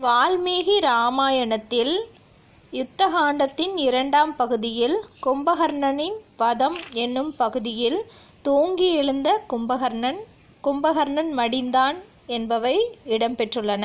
வால்மீகி ராமாயணத்தில் யுத்தகாண்டத்தின் இரண்டாம் பகுதியில் கும்பகர்ணனின் வதம் என்னும் பகுதியில் தூங்கி எழுந்த கும்பகர்ணன் கும்பகர்ணன் மடிந்தான் என்பவை இடம்பெற்றுள்ளன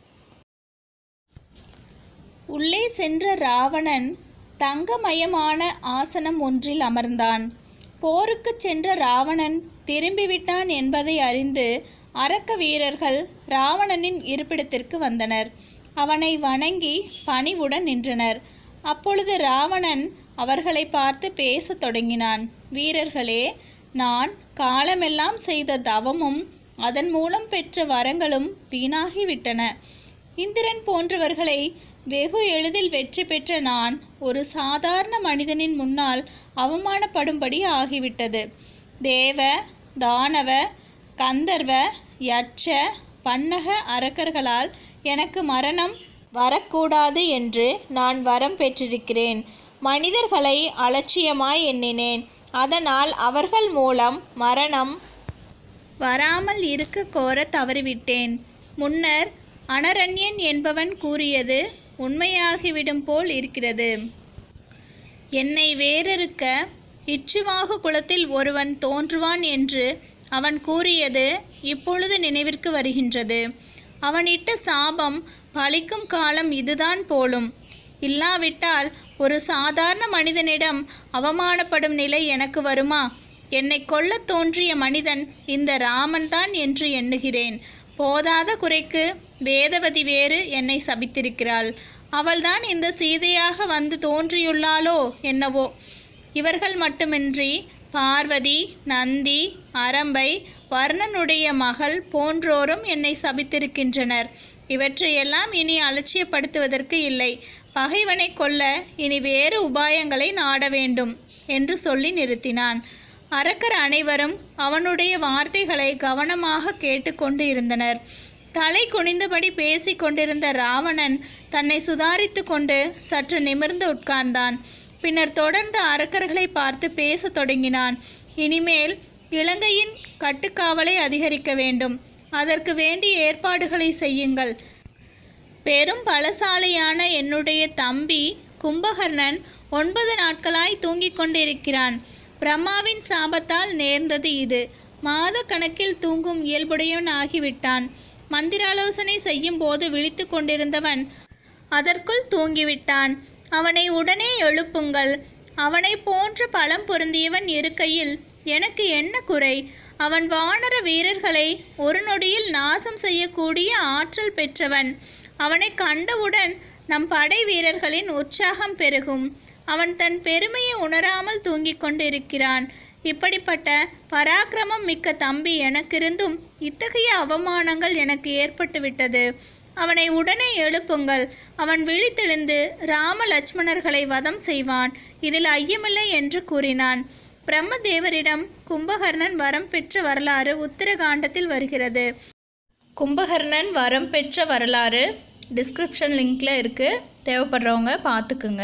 உள்ளே சென்ற ராவணன் தங்கமயமான ஆசனம் ஒன்றில் அமர்ந்தான் போருக்குச் சென்ற ராவணன் திரும்பிவிட்டான் என்பதை அறிந்து அரக்க வீரர்கள் ராவணனின் இருப்பிடத்திற்கு வந்தனர் அவனை வணங்கி பணிவுடன் நின்றனர் அப்பொழுது ராவணன் அவர்களை பார்த்து பேசத் தொடங்கினான் வீரர்களே நான் காலமெல்லாம் செய்த தவமும் அதன் மூலம் பெற்ற வரங்களும் வீணாகிவிட்டன இந்திரன் போன்றவர்களை வெகு எளிதில் வெற்றி பெற்ற நான் ஒரு சாதாரண மனிதனின் முன்னால் அவமானப்படும்படி ஆகிவிட்டது தேவ தானவ கந்தர்வ யட்ச பன்னக அரக்கர்களால் எனக்கு மரணம் வரக்கூடாது என்று நான் வரம் பெற்றிருக்கிறேன் மனிதர்களை அலட்சியமாய் எண்ணினேன் அதனால் அவர்கள் மூலம் மரணம் வராமல் இருக்க கோர தவறிவிட்டேன் முன்னர் அனரண்யன் என்பவன் கூறியது உண்மையாகிவிடும் போல் இருக்கிறது என்னை வேறறுக்க இச்சுவாகு குலத்தில் ஒருவன் தோன்றுவான் என்று அவன் கூறியது இப்பொழுது நினைவிற்கு வருகின்றது அவன் இட்ட சாபம் பலிக்கும் காலம் இதுதான் போலும் இல்லாவிட்டால் ஒரு சாதாரண மனிதனிடம் அவமானப்படும் நிலை எனக்கு வருமா என்னை கொல்லத் தோன்றிய மனிதன் இந்த ராமன் தான் என்று எண்ணுகிறேன் போதாத குறைக்கு வேதவதி வேறு என்னை சபித்திருக்கிறாள் அவள்தான் இந்த சீதையாக வந்து தோன்றியுள்ளாளோ என்னவோ இவர்கள் மட்டுமின்றி பார்வதி நந்தி அரம்பை வர்ணனுடைய மகள் போன்றோரும் என்னை சபித்திருக்கின்றனர் இவற்றையெல்லாம் இனி அலட்சியப்படுத்துவதற்கு இல்லை பகைவனை கொல்ல இனி வேறு உபாயங்களை நாட வேண்டும் என்று சொல்லி நிறுத்தினான் அரக்கர் அனைவரும் அவனுடைய வார்த்தைகளை கவனமாக கேட்டுக்கொண்டு இருந்தனர் தலை குனிந்தபடி பேசிக் கொண்டிருந்த ராவணன் தன்னை சுதாரித்து கொண்டு சற்று நிமிர்ந்து உட்கார்ந்தான் பின்னர் தொடர்ந்து அரக்கர்களை பார்த்து பேசத் தொடங்கினான் இனிமேல் இலங்கையின் கட்டுக்காவலை அதிகரிக்க வேண்டும் அதற்கு வேண்டிய ஏற்பாடுகளை செய்யுங்கள் பெரும் பலசாலியான என்னுடைய தம்பி கும்பகர்ணன் ஒன்பது நாட்களாய் தூங்கிக் கொண்டிருக்கிறான் பிரம்மாவின் சாபத்தால் நேர்ந்தது இது மாத கணக்கில் தூங்கும் இயல்புடையவன் ஆகிவிட்டான் மந்திராலோசனை செய்யும் போது விழித்து கொண்டிருந்தவன் அதற்குள் தூங்கிவிட்டான் அவனை உடனே எழுப்புங்கள் அவனை போன்ற பலம் பொருந்தியவன் இருக்கையில் எனக்கு என்ன குறை அவன் வானர வீரர்களை ஒரு நொடியில் நாசம் செய்யக்கூடிய ஆற்றல் பெற்றவன் அவனை கண்டவுடன் நம் படை வீரர்களின் உற்சாகம் பெருகும் அவன் தன் பெருமையை உணராமல் தூங்கிக் கொண்டிருக்கிறான் இப்படிப்பட்ட பராக்கிரமம் மிக்க தம்பி எனக்கிருந்தும் இத்தகைய அவமானங்கள் எனக்கு ஏற்பட்டுவிட்டது அவனை உடனே எழுப்புங்கள் அவன் விழித்தெழுந்து ராம லட்சுமணர்களை வதம் செய்வான் இதில் ஐயமில்லை என்று கூறினான் பிரம்மதேவரிடம் கும்பகர்ணன் வரம் பெற்ற வரலாறு உத்தரகாண்டத்தில் வருகிறது கும்பகர்ணன் வரம் பெற்ற வரலாறு டிஸ்கிரிப்ஷன் லிங்கில் இருக்குது தேவைப்படுறவங்க பார்த்துக்குங்க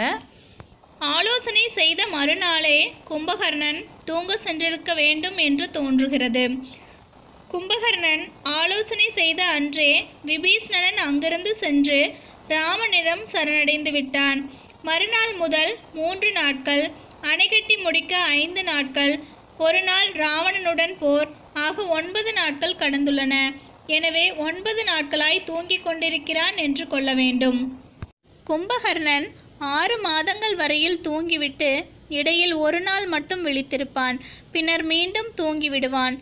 ஆலோசனை செய்த மறுநாளே கும்பகர்ணன் தூங்க சென்றிருக்க வேண்டும் என்று தோன்றுகிறது கும்பகர்ணன் ஆலோசனை செய்த அன்றே விபீஷ்ணன் அங்கிருந்து சென்று ராமனிடம் சரணடைந்து விட்டான் மறுநாள் முதல் மூன்று நாட்கள் அணைகட்டி முடிக்க ஐந்து நாட்கள் ஒரு நாள் ராவணனுடன் போர் ஆக ஒன்பது நாட்கள் கடந்துள்ளன எனவே ஒன்பது நாட்களாய் தூங்கிக் கொண்டிருக்கிறான் என்று கொள்ள வேண்டும் கும்பகர்ணன் ஆறு மாதங்கள் வரையில் தூங்கிவிட்டு இடையில் ஒரு நாள் மட்டும் விழித்திருப்பான் பின்னர் மீண்டும் தூங்கிவிடுவான்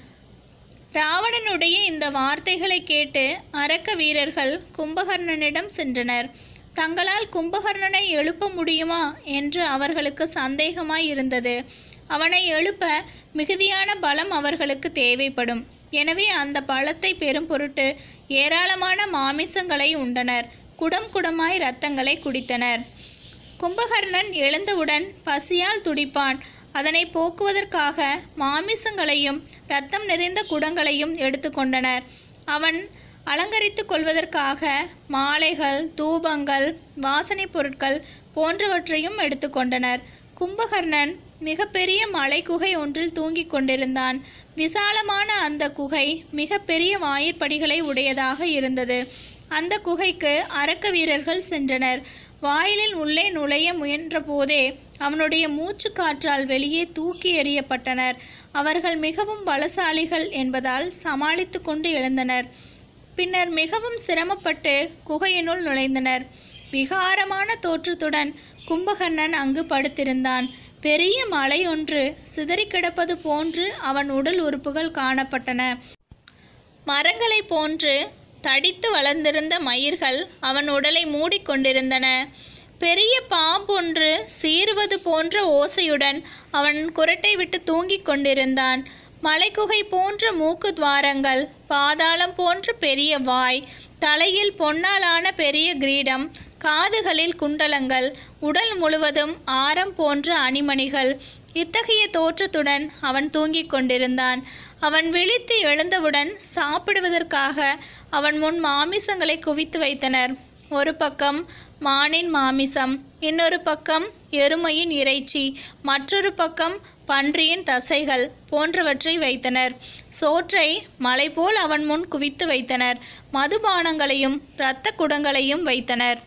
ராவணனுடைய இந்த வார்த்தைகளை கேட்டு அரக்க வீரர்கள் கும்பகர்ணனிடம் சென்றனர் தங்களால் கும்பகர்ணனை எழுப்ப முடியுமா என்று அவர்களுக்கு சந்தேகமாய் இருந்தது அவனை எழுப்ப மிகுதியான பலம் அவர்களுக்கு தேவைப்படும் எனவே அந்த பலத்தை பெறும் பொருட்டு ஏராளமான மாமிசங்களை உண்டனர் குடம் குடமாய் இரத்தங்களை குடித்தனர் கும்பகர்ணன் எழுந்தவுடன் பசியால் துடிப்பான் அதனை போக்குவதற்காக மாமிசங்களையும் இரத்தம் நிறைந்த குடங்களையும் எடுத்துக்கொண்டனர் அவன் அலங்கரித்து கொள்வதற்காக மாலைகள் தூபங்கள் வாசனைப் பொருட்கள் போன்றவற்றையும் எடுத்துக்கொண்டனர் கும்பகர்ணன் மிகப்பெரிய மலை குகை ஒன்றில் தூங்கிக் கொண்டிருந்தான் விசாலமான அந்த குகை மிகப்பெரிய வாயிற்படிகளை உடையதாக இருந்தது அந்த குகைக்கு அரக்க வீரர்கள் சென்றனர் வாயிலில் உள்ளே நுழைய முயன்றபோதே அவனுடைய மூச்சு காற்றால் வெளியே தூக்கி எறியப்பட்டனர் அவர்கள் மிகவும் பலசாலிகள் என்பதால் சமாளித்து கொண்டு எழுந்தனர் பின்னர் மிகவும் சிரமப்பட்டு குகையினுள் நுழைந்தனர் விகாரமான தோற்றத்துடன் கும்பகர்ணன் அங்கு படுத்திருந்தான் பெரிய மலை ஒன்று சிதறி கிடப்பது போன்று அவன் உடல் உறுப்புகள் காணப்பட்டன மரங்களைப் போன்று தடித்து வளர்ந்திருந்த மயிர்கள் அவன் உடலை மூடிக்கொண்டிருந்தன பெரிய பாம்பொன்று சீறுவது போன்ற ஓசையுடன் அவன் குரட்டை விட்டு தூங்கிக் கொண்டிருந்தான் மலைக்குகை போன்ற மூக்கு துவாரங்கள் பாதாளம் போன்ற பெரிய வாய் தலையில் பொன்னாலான பெரிய கிரீடம் காதுகளில் குண்டலங்கள் உடல் முழுவதும் ஆரம் போன்ற அணிமணிகள் இத்தகைய தோற்றத்துடன் அவன் தூங்கிக் கொண்டிருந்தான் அவன் விழித்து எழுந்தவுடன் சாப்பிடுவதற்காக அவன் முன் மாமிசங்களை குவித்து வைத்தனர் ஒரு பக்கம் மானின் மாமிசம் இன்னொரு பக்கம் எருமையின் இறைச்சி மற்றொரு பக்கம் பன்றியின் தசைகள் போன்றவற்றை வைத்தனர் சோற்றை மலை போல் அவன் முன் குவித்து வைத்தனர் மதுபானங்களையும் இரத்த குடங்களையும் வைத்தனர்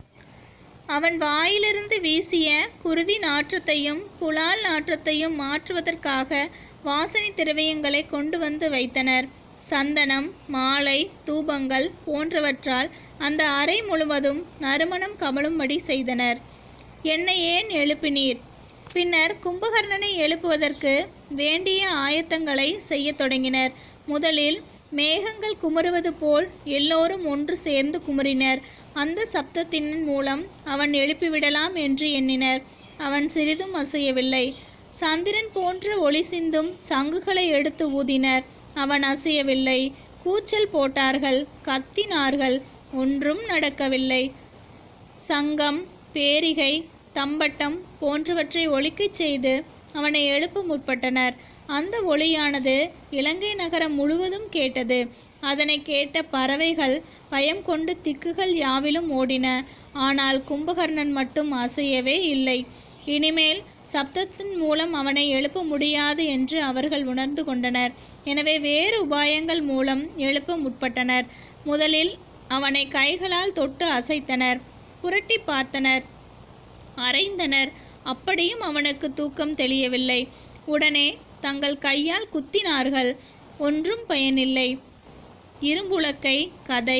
அவன் வாயிலிருந்து வீசிய குருதி நாற்றத்தையும் புலால் நாற்றத்தையும் மாற்றுவதற்காக வாசனை திரவியங்களை கொண்டு வந்து வைத்தனர் சந்தனம் மாலை தூபங்கள் போன்றவற்றால் அந்த அறை முழுவதும் நறுமணம் கமழும்படி செய்தனர் என்னை ஏன் எழுப்பினீர் பின்னர் கும்பகர்ணனை எழுப்புவதற்கு வேண்டிய ஆயத்தங்களை செய்யத் தொடங்கினர் முதலில் மேகங்கள் குமுறுவது போல் எல்லோரும் ஒன்று சேர்ந்து குமுறினர் அந்த சப்தத்தின் மூலம் அவன் எழுப்பிவிடலாம் என்று எண்ணினர் அவன் சிறிதும் அசையவில்லை சந்திரன் போன்ற ஒளி சிந்தும் சங்குகளை எடுத்து ஊதினர் அவன் அசையவில்லை கூச்சல் போட்டார்கள் கத்தினார்கள் ஒன்றும் நடக்கவில்லை சங்கம் பேரிகை தம்பட்டம் போன்றவற்றை ஒலிக்கச் செய்து அவனை எழுப்ப முற்பட்டனர் அந்த ஒளியானது இலங்கை நகரம் முழுவதும் கேட்டது அதனை கேட்ட பறவைகள் பயம் கொண்டு திக்குகள் யாவிலும் ஓடின ஆனால் கும்பகர்ணன் மட்டும் அசையவே இல்லை இனிமேல் சப்தத்தின் மூலம் அவனை எழுப்ப முடியாது என்று அவர்கள் உணர்ந்து கொண்டனர் எனவே வேறு உபாயங்கள் மூலம் எழுப்ப முற்பட்டனர் முதலில் அவனை கைகளால் தொட்டு அசைத்தனர் புரட்டி பார்த்தனர் அரைந்தனர் அப்படியும் அவனுக்கு தூக்கம் தெளியவில்லை உடனே தங்கள் கையால் குத்தினார்கள் ஒன்றும் பயனில்லை இரும்புலக்கை கதை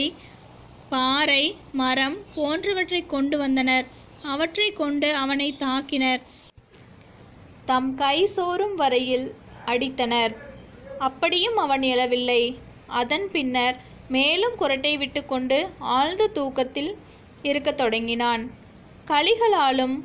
பாறை மரம் போன்றவற்றை கொண்டு வந்தனர் அவற்றை கொண்டு அவனை தாக்கினர் தம் கை சோறும் வரையில் அடித்தனர் அப்படியும் அவன் எழவில்லை அதன் பின்னர் மேலும் குரட்டை விட்டுக்கொண்டு ஆழ்ந்த தூக்கத்தில் இருக்கத் தொடங்கினான் களிகளாலும்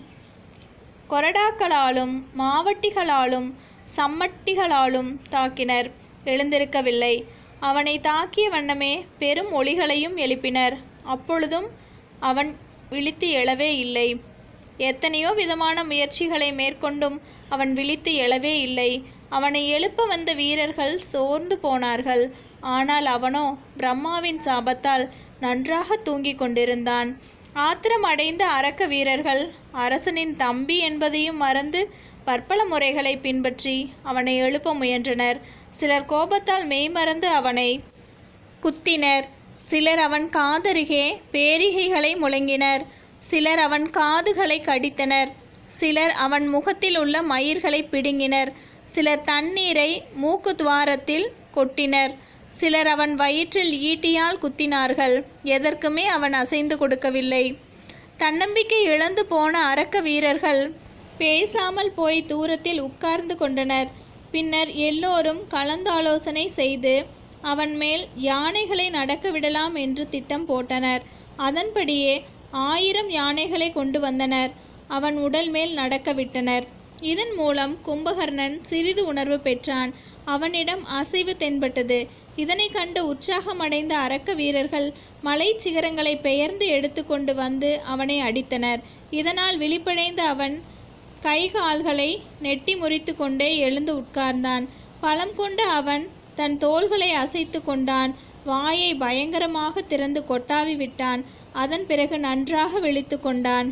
கொரடாக்களாலும் மாவட்டிகளாலும் சம்மட்டிகளாலும் தாக்கினர் எழுந்திருக்கவில்லை அவனை தாக்கிய வண்ணமே பெரும் ஒளிகளையும் எழுப்பினர் அப்பொழுதும் அவன் விழித்து எழவே இல்லை எத்தனையோ விதமான முயற்சிகளை மேற்கொண்டும் அவன் விழித்து எழவே இல்லை அவனை எழுப்ப வந்த வீரர்கள் சோர்ந்து போனார்கள் ஆனால் அவனோ பிரம்மாவின் சாபத்தால் நன்றாக தூங்கிக் கொண்டிருந்தான் ஆத்திரம் அடைந்த அரக்க வீரர்கள் அரசனின் தம்பி என்பதையும் மறந்து பற்பல முறைகளை பின்பற்றி அவனை எழுப்ப முயன்றனர் சிலர் கோபத்தால் மெய்மறந்து அவனை குத்தினர் சிலர் அவன் காதருகே பேரிகைகளை முழங்கினர் சிலர் அவன் காதுகளை கடித்தனர் சிலர் அவன் முகத்தில் உள்ள மயிர்களை பிடுங்கினர் சிலர் தண்ணீரை மூக்கு துவாரத்தில் கொட்டினர் சிலர் அவன் வயிற்றில் ஈட்டியால் குத்தினார்கள் எதற்குமே அவன் அசைந்து கொடுக்கவில்லை தன்னம்பிக்கை இழந்து போன அரக்க வீரர்கள் பேசாமல் போய் தூரத்தில் உட்கார்ந்து கொண்டனர் பின்னர் எல்லோரும் கலந்தாலோசனை செய்து அவன் மேல் யானைகளை நடக்க விடலாம் என்று திட்டம் போட்டனர் அதன்படியே ஆயிரம் யானைகளை கொண்டு வந்தனர் அவன் உடல் மேல் நடக்க விட்டனர் இதன் மூலம் கும்பகர்ணன் சிறிது உணர்வு பெற்றான் அவனிடம் அசைவு தென்பட்டது இதனை கண்டு உற்சாகமடைந்த அரக்க வீரர்கள் மலை சிகரங்களை பெயர்ந்து எடுத்துக்கொண்டு வந்து அவனை அடித்தனர் இதனால் விழிப்படைந்த அவன் கை கால்களை நெட்டி முறித்து கொண்டே எழுந்து உட்கார்ந்தான் பலம் கொண்ட அவன் தன் தோள்களை அசைத்து கொண்டான் வாயை பயங்கரமாக திறந்து கொட்டாவி விட்டான் அதன் பிறகு நன்றாக விழித்து கொண்டான்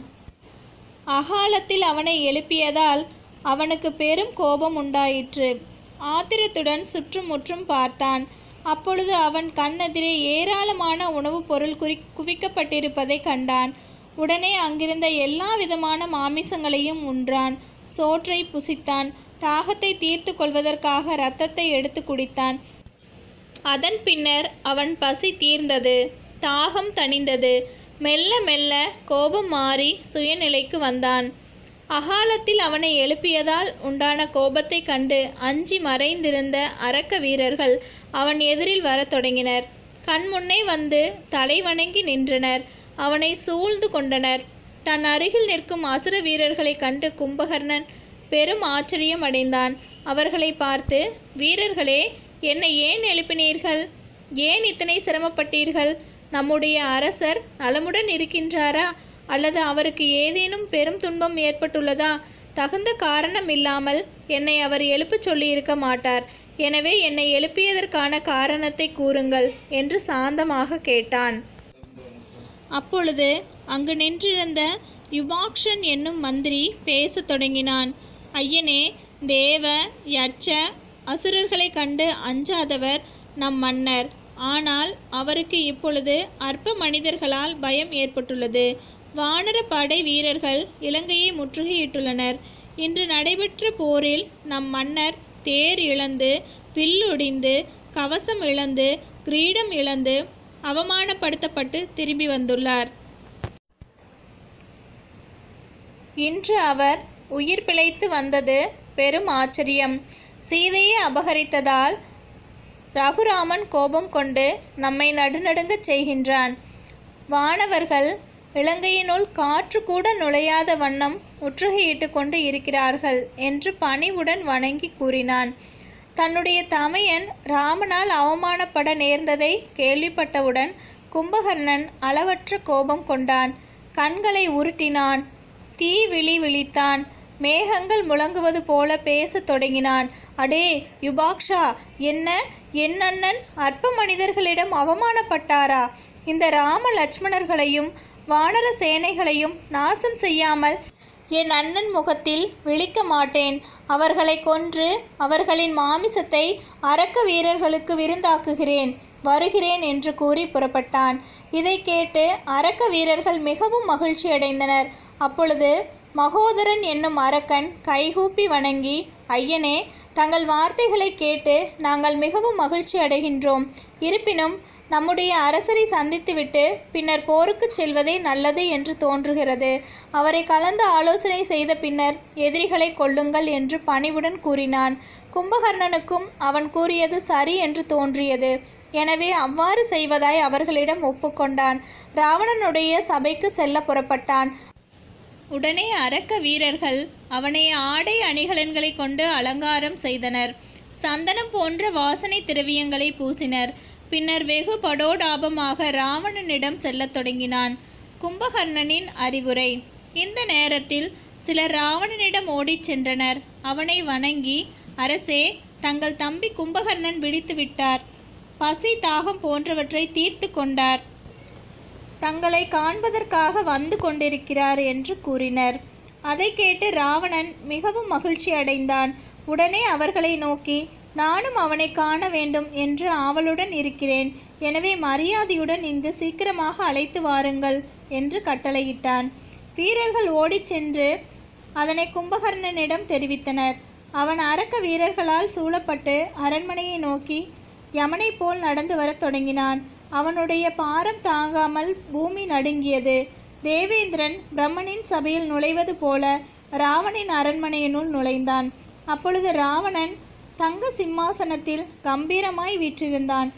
அகாலத்தில் அவனை எழுப்பியதால் அவனுக்கு பெரும் கோபம் உண்டாயிற்று ஆத்திரத்துடன் சுற்றுமுற்றும் பார்த்தான் அப்பொழுது அவன் கண்ணெதிரே ஏராளமான உணவுப் பொருள் குறி குவிக்கப்பட்டிருப்பதை கண்டான் உடனே அங்கிருந்த எல்லா விதமான மாமிசங்களையும் உண்றான் சோற்றை புசித்தான் தாகத்தை தீர்த்து கொள்வதற்காக இரத்தத்தை எடுத்து குடித்தான் அதன் பின்னர் அவன் பசி தீர்ந்தது தாகம் தணிந்தது மெல்ல மெல்ல கோபம் மாறி சுயநிலைக்கு வந்தான் அகாலத்தில் அவனை எழுப்பியதால் உண்டான கோபத்தை கண்டு அஞ்சி மறைந்திருந்த அரக்க வீரர்கள் அவன் எதிரில் வரத் தொடங்கினர் கண்முன்னே வந்து தலை வணங்கி நின்றனர் அவனை சூழ்ந்து கொண்டனர் தன் அருகில் நிற்கும் அசுர வீரர்களைக் கண்டு கும்பகர்ணன் பெரும் ஆச்சரியம் அடைந்தான் அவர்களை பார்த்து வீரர்களே என்னை ஏன் எழுப்பினீர்கள் ஏன் இத்தனை சிரமப்பட்டீர்கள் நம்முடைய அரசர் நலமுடன் இருக்கின்றாரா அல்லது அவருக்கு ஏதேனும் பெரும் துன்பம் ஏற்பட்டுள்ளதா தகுந்த காரணம் இல்லாமல் என்னை அவர் எழுப்பச் சொல்லியிருக்க மாட்டார் எனவே என்னை எழுப்பியதற்கான காரணத்தை கூறுங்கள் என்று சாந்தமாக கேட்டான் அப்பொழுது அங்கு நின்றிருந்த யுபாக்ஷன் என்னும் மந்திரி பேசத் தொடங்கினான் ஐயனே தேவ யட்ச அசுரர்களைக் கண்டு அஞ்சாதவர் நம் மன்னர் ஆனால் அவருக்கு இப்பொழுது அற்ப மனிதர்களால் பயம் ஏற்பட்டுள்ளது வானர படை வீரர்கள் இலங்கையை முற்றுகையிட்டுள்ளனர் இன்று நடைபெற்ற போரில் நம் மன்னர் தேர் இழந்து வில்லொடிந்து கவசம் இழந்து கிரீடம் இழந்து அவமானப்படுத்தப்பட்டு திரும்பி வந்துள்ளார் இன்று அவர் உயிர் பிழைத்து வந்தது பெரும் ஆச்சரியம் சீதையை அபகரித்ததால் ரகுராமன் கோபம் கொண்டு நம்மை நடுநடுங்கச் செய்கின்றான் வானவர்கள் இலங்கையினுள் காற்று கூட நுழையாத வண்ணம் முற்றுகையிட்டு கொண்டு இருக்கிறார்கள் என்று பணிவுடன் வணங்கி கூறினான் தன்னுடைய தமையன் ராமனால் அவமானப்பட நேர்ந்ததை கேள்விப்பட்டவுடன் கும்பகர்ணன் அளவற்ற கோபம் கொண்டான் கண்களை உருட்டினான் தீ விழி விழித்தான் மேகங்கள் முழங்குவது போல பேசத் தொடங்கினான் அடே யுபாக்ஷா என்ன என் அண்ணன் அற்ப மனிதர்களிடம் அவமானப்பட்டாரா இந்த ராம லட்சுமணர்களையும் வானர சேனைகளையும் நாசம் செய்யாமல் என் அண்ணன் முகத்தில் விழிக்க மாட்டேன் அவர்களை கொன்று அவர்களின் மாமிசத்தை அரக்க வீரர்களுக்கு விருந்தாக்குகிறேன் வருகிறேன் என்று கூறி புறப்பட்டான் இதை கேட்டு அரக்க வீரர்கள் மிகவும் மகிழ்ச்சி அடைந்தனர் அப்பொழுது மகோதரன் என்னும் அரக்கன் கைகூப்பி வணங்கி ஐயனே தங்கள் வார்த்தைகளை கேட்டு நாங்கள் மிகவும் மகிழ்ச்சி அடைகின்றோம் இருப்பினும் நம்முடைய அரசரை சந்தித்துவிட்டு பின்னர் போருக்குச் செல்வதே நல்லது என்று தோன்றுகிறது அவரை கலந்து ஆலோசனை செய்த பின்னர் எதிரிகளை கொல்லுங்கள் என்று பணிவுடன் கூறினான் கும்பகர்ணனுக்கும் அவன் கூறியது சரி என்று தோன்றியது எனவே அவ்வாறு செய்வதாய் அவர்களிடம் ஒப்புக்கொண்டான் ராவணனுடைய சபைக்கு செல்ல புறப்பட்டான் உடனே அரக்க வீரர்கள் அவனை ஆடை அணிகலன்களை கொண்டு அலங்காரம் செய்தனர் சந்தனம் போன்ற வாசனை திரவியங்களை பூசினர் பின்னர் வெகு படோடாபமாக ராவணனிடம் செல்லத் தொடங்கினான் கும்பகர்ணனின் அறிவுரை இந்த நேரத்தில் சிலர் ராவணனிடம் ஓடிச் சென்றனர் அவனை வணங்கி அரசே தங்கள் தம்பி கும்பகர்ணன் விழித்து விட்டார் பசி தாகம் போன்றவற்றை தீர்த்து கொண்டார் தங்களை காண்பதற்காக வந்து கொண்டிருக்கிறார் என்று கூறினர் அதை கேட்டு ராவணன் மிகவும் மகிழ்ச்சி அடைந்தான் உடனே அவர்களை நோக்கி நானும் அவனை காண வேண்டும் என்று ஆவலுடன் இருக்கிறேன் எனவே மரியாதையுடன் இங்கு சீக்கிரமாக அழைத்து வாருங்கள் என்று கட்டளையிட்டான் வீரர்கள் ஓடிச் சென்று அதனை கும்பகர்ணனிடம் தெரிவித்தனர் அவன் அரக்க வீரர்களால் சூழப்பட்டு அரண்மனையை நோக்கி யமனைப் போல் நடந்து வரத் தொடங்கினான் அவனுடைய பாரம் தாங்காமல் பூமி நடுங்கியது தேவேந்திரன் பிரம்மனின் சபையில் நுழைவது போல ராவணின் அரண்மனையினுள் நுழைந்தான் அப்பொழுது ராவணன் தங்க சிம்மாசனத்தில் கம்பீரமாய் வீற்றிருந்தான்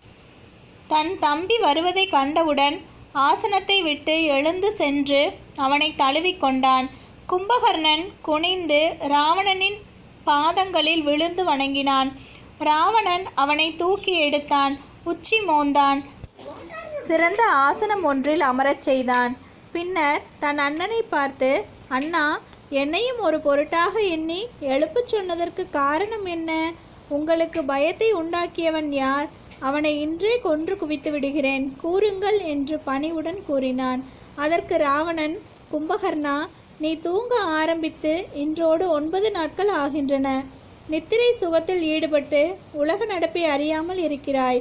தன் தம்பி வருவதை கண்டவுடன் ஆசனத்தை விட்டு எழுந்து சென்று அவனை தழுவிக்கொண்டான் கும்பகர்ணன் குனிந்து ராவணனின் பாதங்களில் விழுந்து வணங்கினான் ராவணன் அவனை தூக்கி எடுத்தான் உச்சி மோந்தான் சிறந்த ஆசனம் ஒன்றில் அமரச் செய்தான் பின்னர் தன் அண்ணனை பார்த்து அண்ணா என்னையும் ஒரு பொருட்டாக எண்ணி எழுப்பச் சொன்னதற்கு காரணம் என்ன உங்களுக்கு பயத்தை உண்டாக்கியவன் யார் அவனை இன்றே கொன்று குவித்து விடுகிறேன் கூறுங்கள் என்று பணிவுடன் கூறினான் அதற்கு ராவணன் கும்பகர்ணா நீ தூங்க ஆரம்பித்து இன்றோடு ஒன்பது நாட்கள் ஆகின்றன நித்திரை சுகத்தில் ஈடுபட்டு உலக நடப்பை அறியாமல் இருக்கிறாய்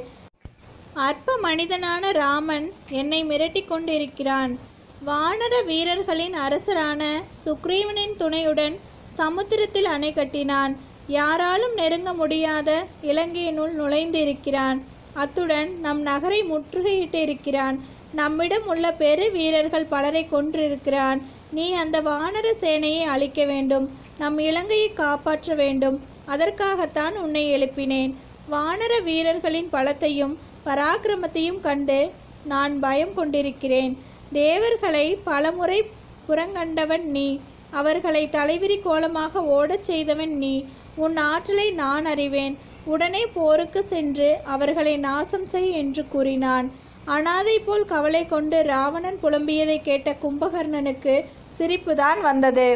அற்ப மனிதனான ராமன் என்னை மிரட்டி கொண்டிருக்கிறான் வானர வீரர்களின் அரசரான சுக்ரீவனின் துணையுடன் சமுத்திரத்தில் அணை கட்டினான் யாராலும் நெருங்க முடியாத இலங்கையினுள் நுழைந்து இருக்கிறான் அத்துடன் நம் நகரை முற்றுகையிட்டு இருக்கிறான் நம்மிடம் உள்ள பெரு வீரர்கள் பலரை கொன்றிருக்கிறான் நீ அந்த வானர சேனையை அழிக்க வேண்டும் நம் இலங்கையை காப்பாற்ற வேண்டும் அதற்காகத்தான் உன்னை எழுப்பினேன் வானர வீரர்களின் பலத்தையும் பராக்கிரமத்தையும் கண்டு நான் பயம் கொண்டிருக்கிறேன் தேவர்களை பலமுறை புறங்கண்டவன் நீ அவர்களை தலைவிரி கோலமாக ஓடச் செய்தவன் நீ உன் ஆற்றலை நான் அறிவேன் உடனே போருக்கு சென்று அவர்களை நாசம் செய் என்று கூறினான் அனாதை போல் கவலை கொண்டு ராவணன் புலம்பியதை கேட்ட கும்பகர்ணனுக்கு சிரிப்புதான் வந்தது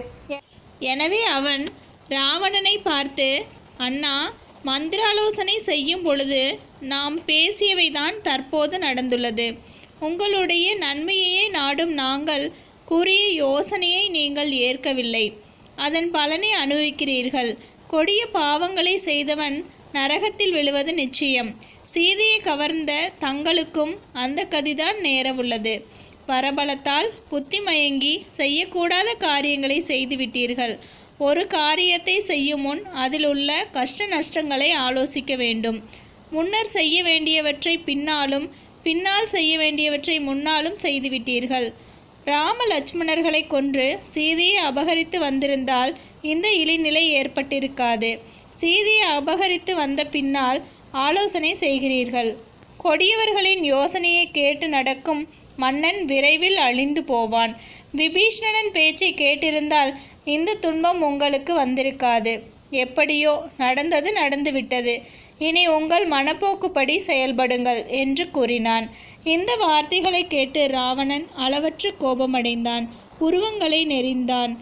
எனவே அவன் ராவணனை பார்த்து அண்ணா மந்திராலோசனை செய்யும் பொழுது நாம் பேசியவைதான் தற்போது நடந்துள்ளது உங்களுடைய நன்மையையே நாடும் நாங்கள் கூறிய யோசனையை நீங்கள் ஏற்கவில்லை அதன் பலனை அனுபவிக்கிறீர்கள் கொடிய பாவங்களை செய்தவன் நரகத்தில் விழுவது நிச்சயம் சீதையை கவர்ந்த தங்களுக்கும் அந்த கதிதான் நேரவுள்ளது பரபலத்தால் புத்தி மயங்கி செய்யக்கூடாத காரியங்களை செய்துவிட்டீர்கள் ஒரு காரியத்தை செய்யும் முன் அதில் உள்ள கஷ்ட நஷ்டங்களை ஆலோசிக்க வேண்டும் முன்னர் செய்ய வேண்டியவற்றை பின்னாலும் பின்னால் செய்ய வேண்டியவற்றை முன்னாலும் செய்துவிட்டீர்கள் ராம லட்சுமணர்களை கொன்று சீதையை அபகரித்து வந்திருந்தால் இந்த இழிநிலை ஏற்பட்டிருக்காது சீதையை அபகரித்து வந்த பின்னால் ஆலோசனை செய்கிறீர்கள் கொடியவர்களின் யோசனையை கேட்டு நடக்கும் மன்னன் விரைவில் அழிந்து போவான் விபீஷ்ணனன் பேச்சை கேட்டிருந்தால் இந்த துன்பம் உங்களுக்கு வந்திருக்காது எப்படியோ நடந்தது நடந்துவிட்டது இனி உங்கள் மனப்போக்குப்படி செயல்படுங்கள் என்று கூறினான் இந்த வார்த்தைகளை கேட்டு ராவணன் அளவற்ற கோபமடைந்தான் உருவங்களை நெறிந்தான்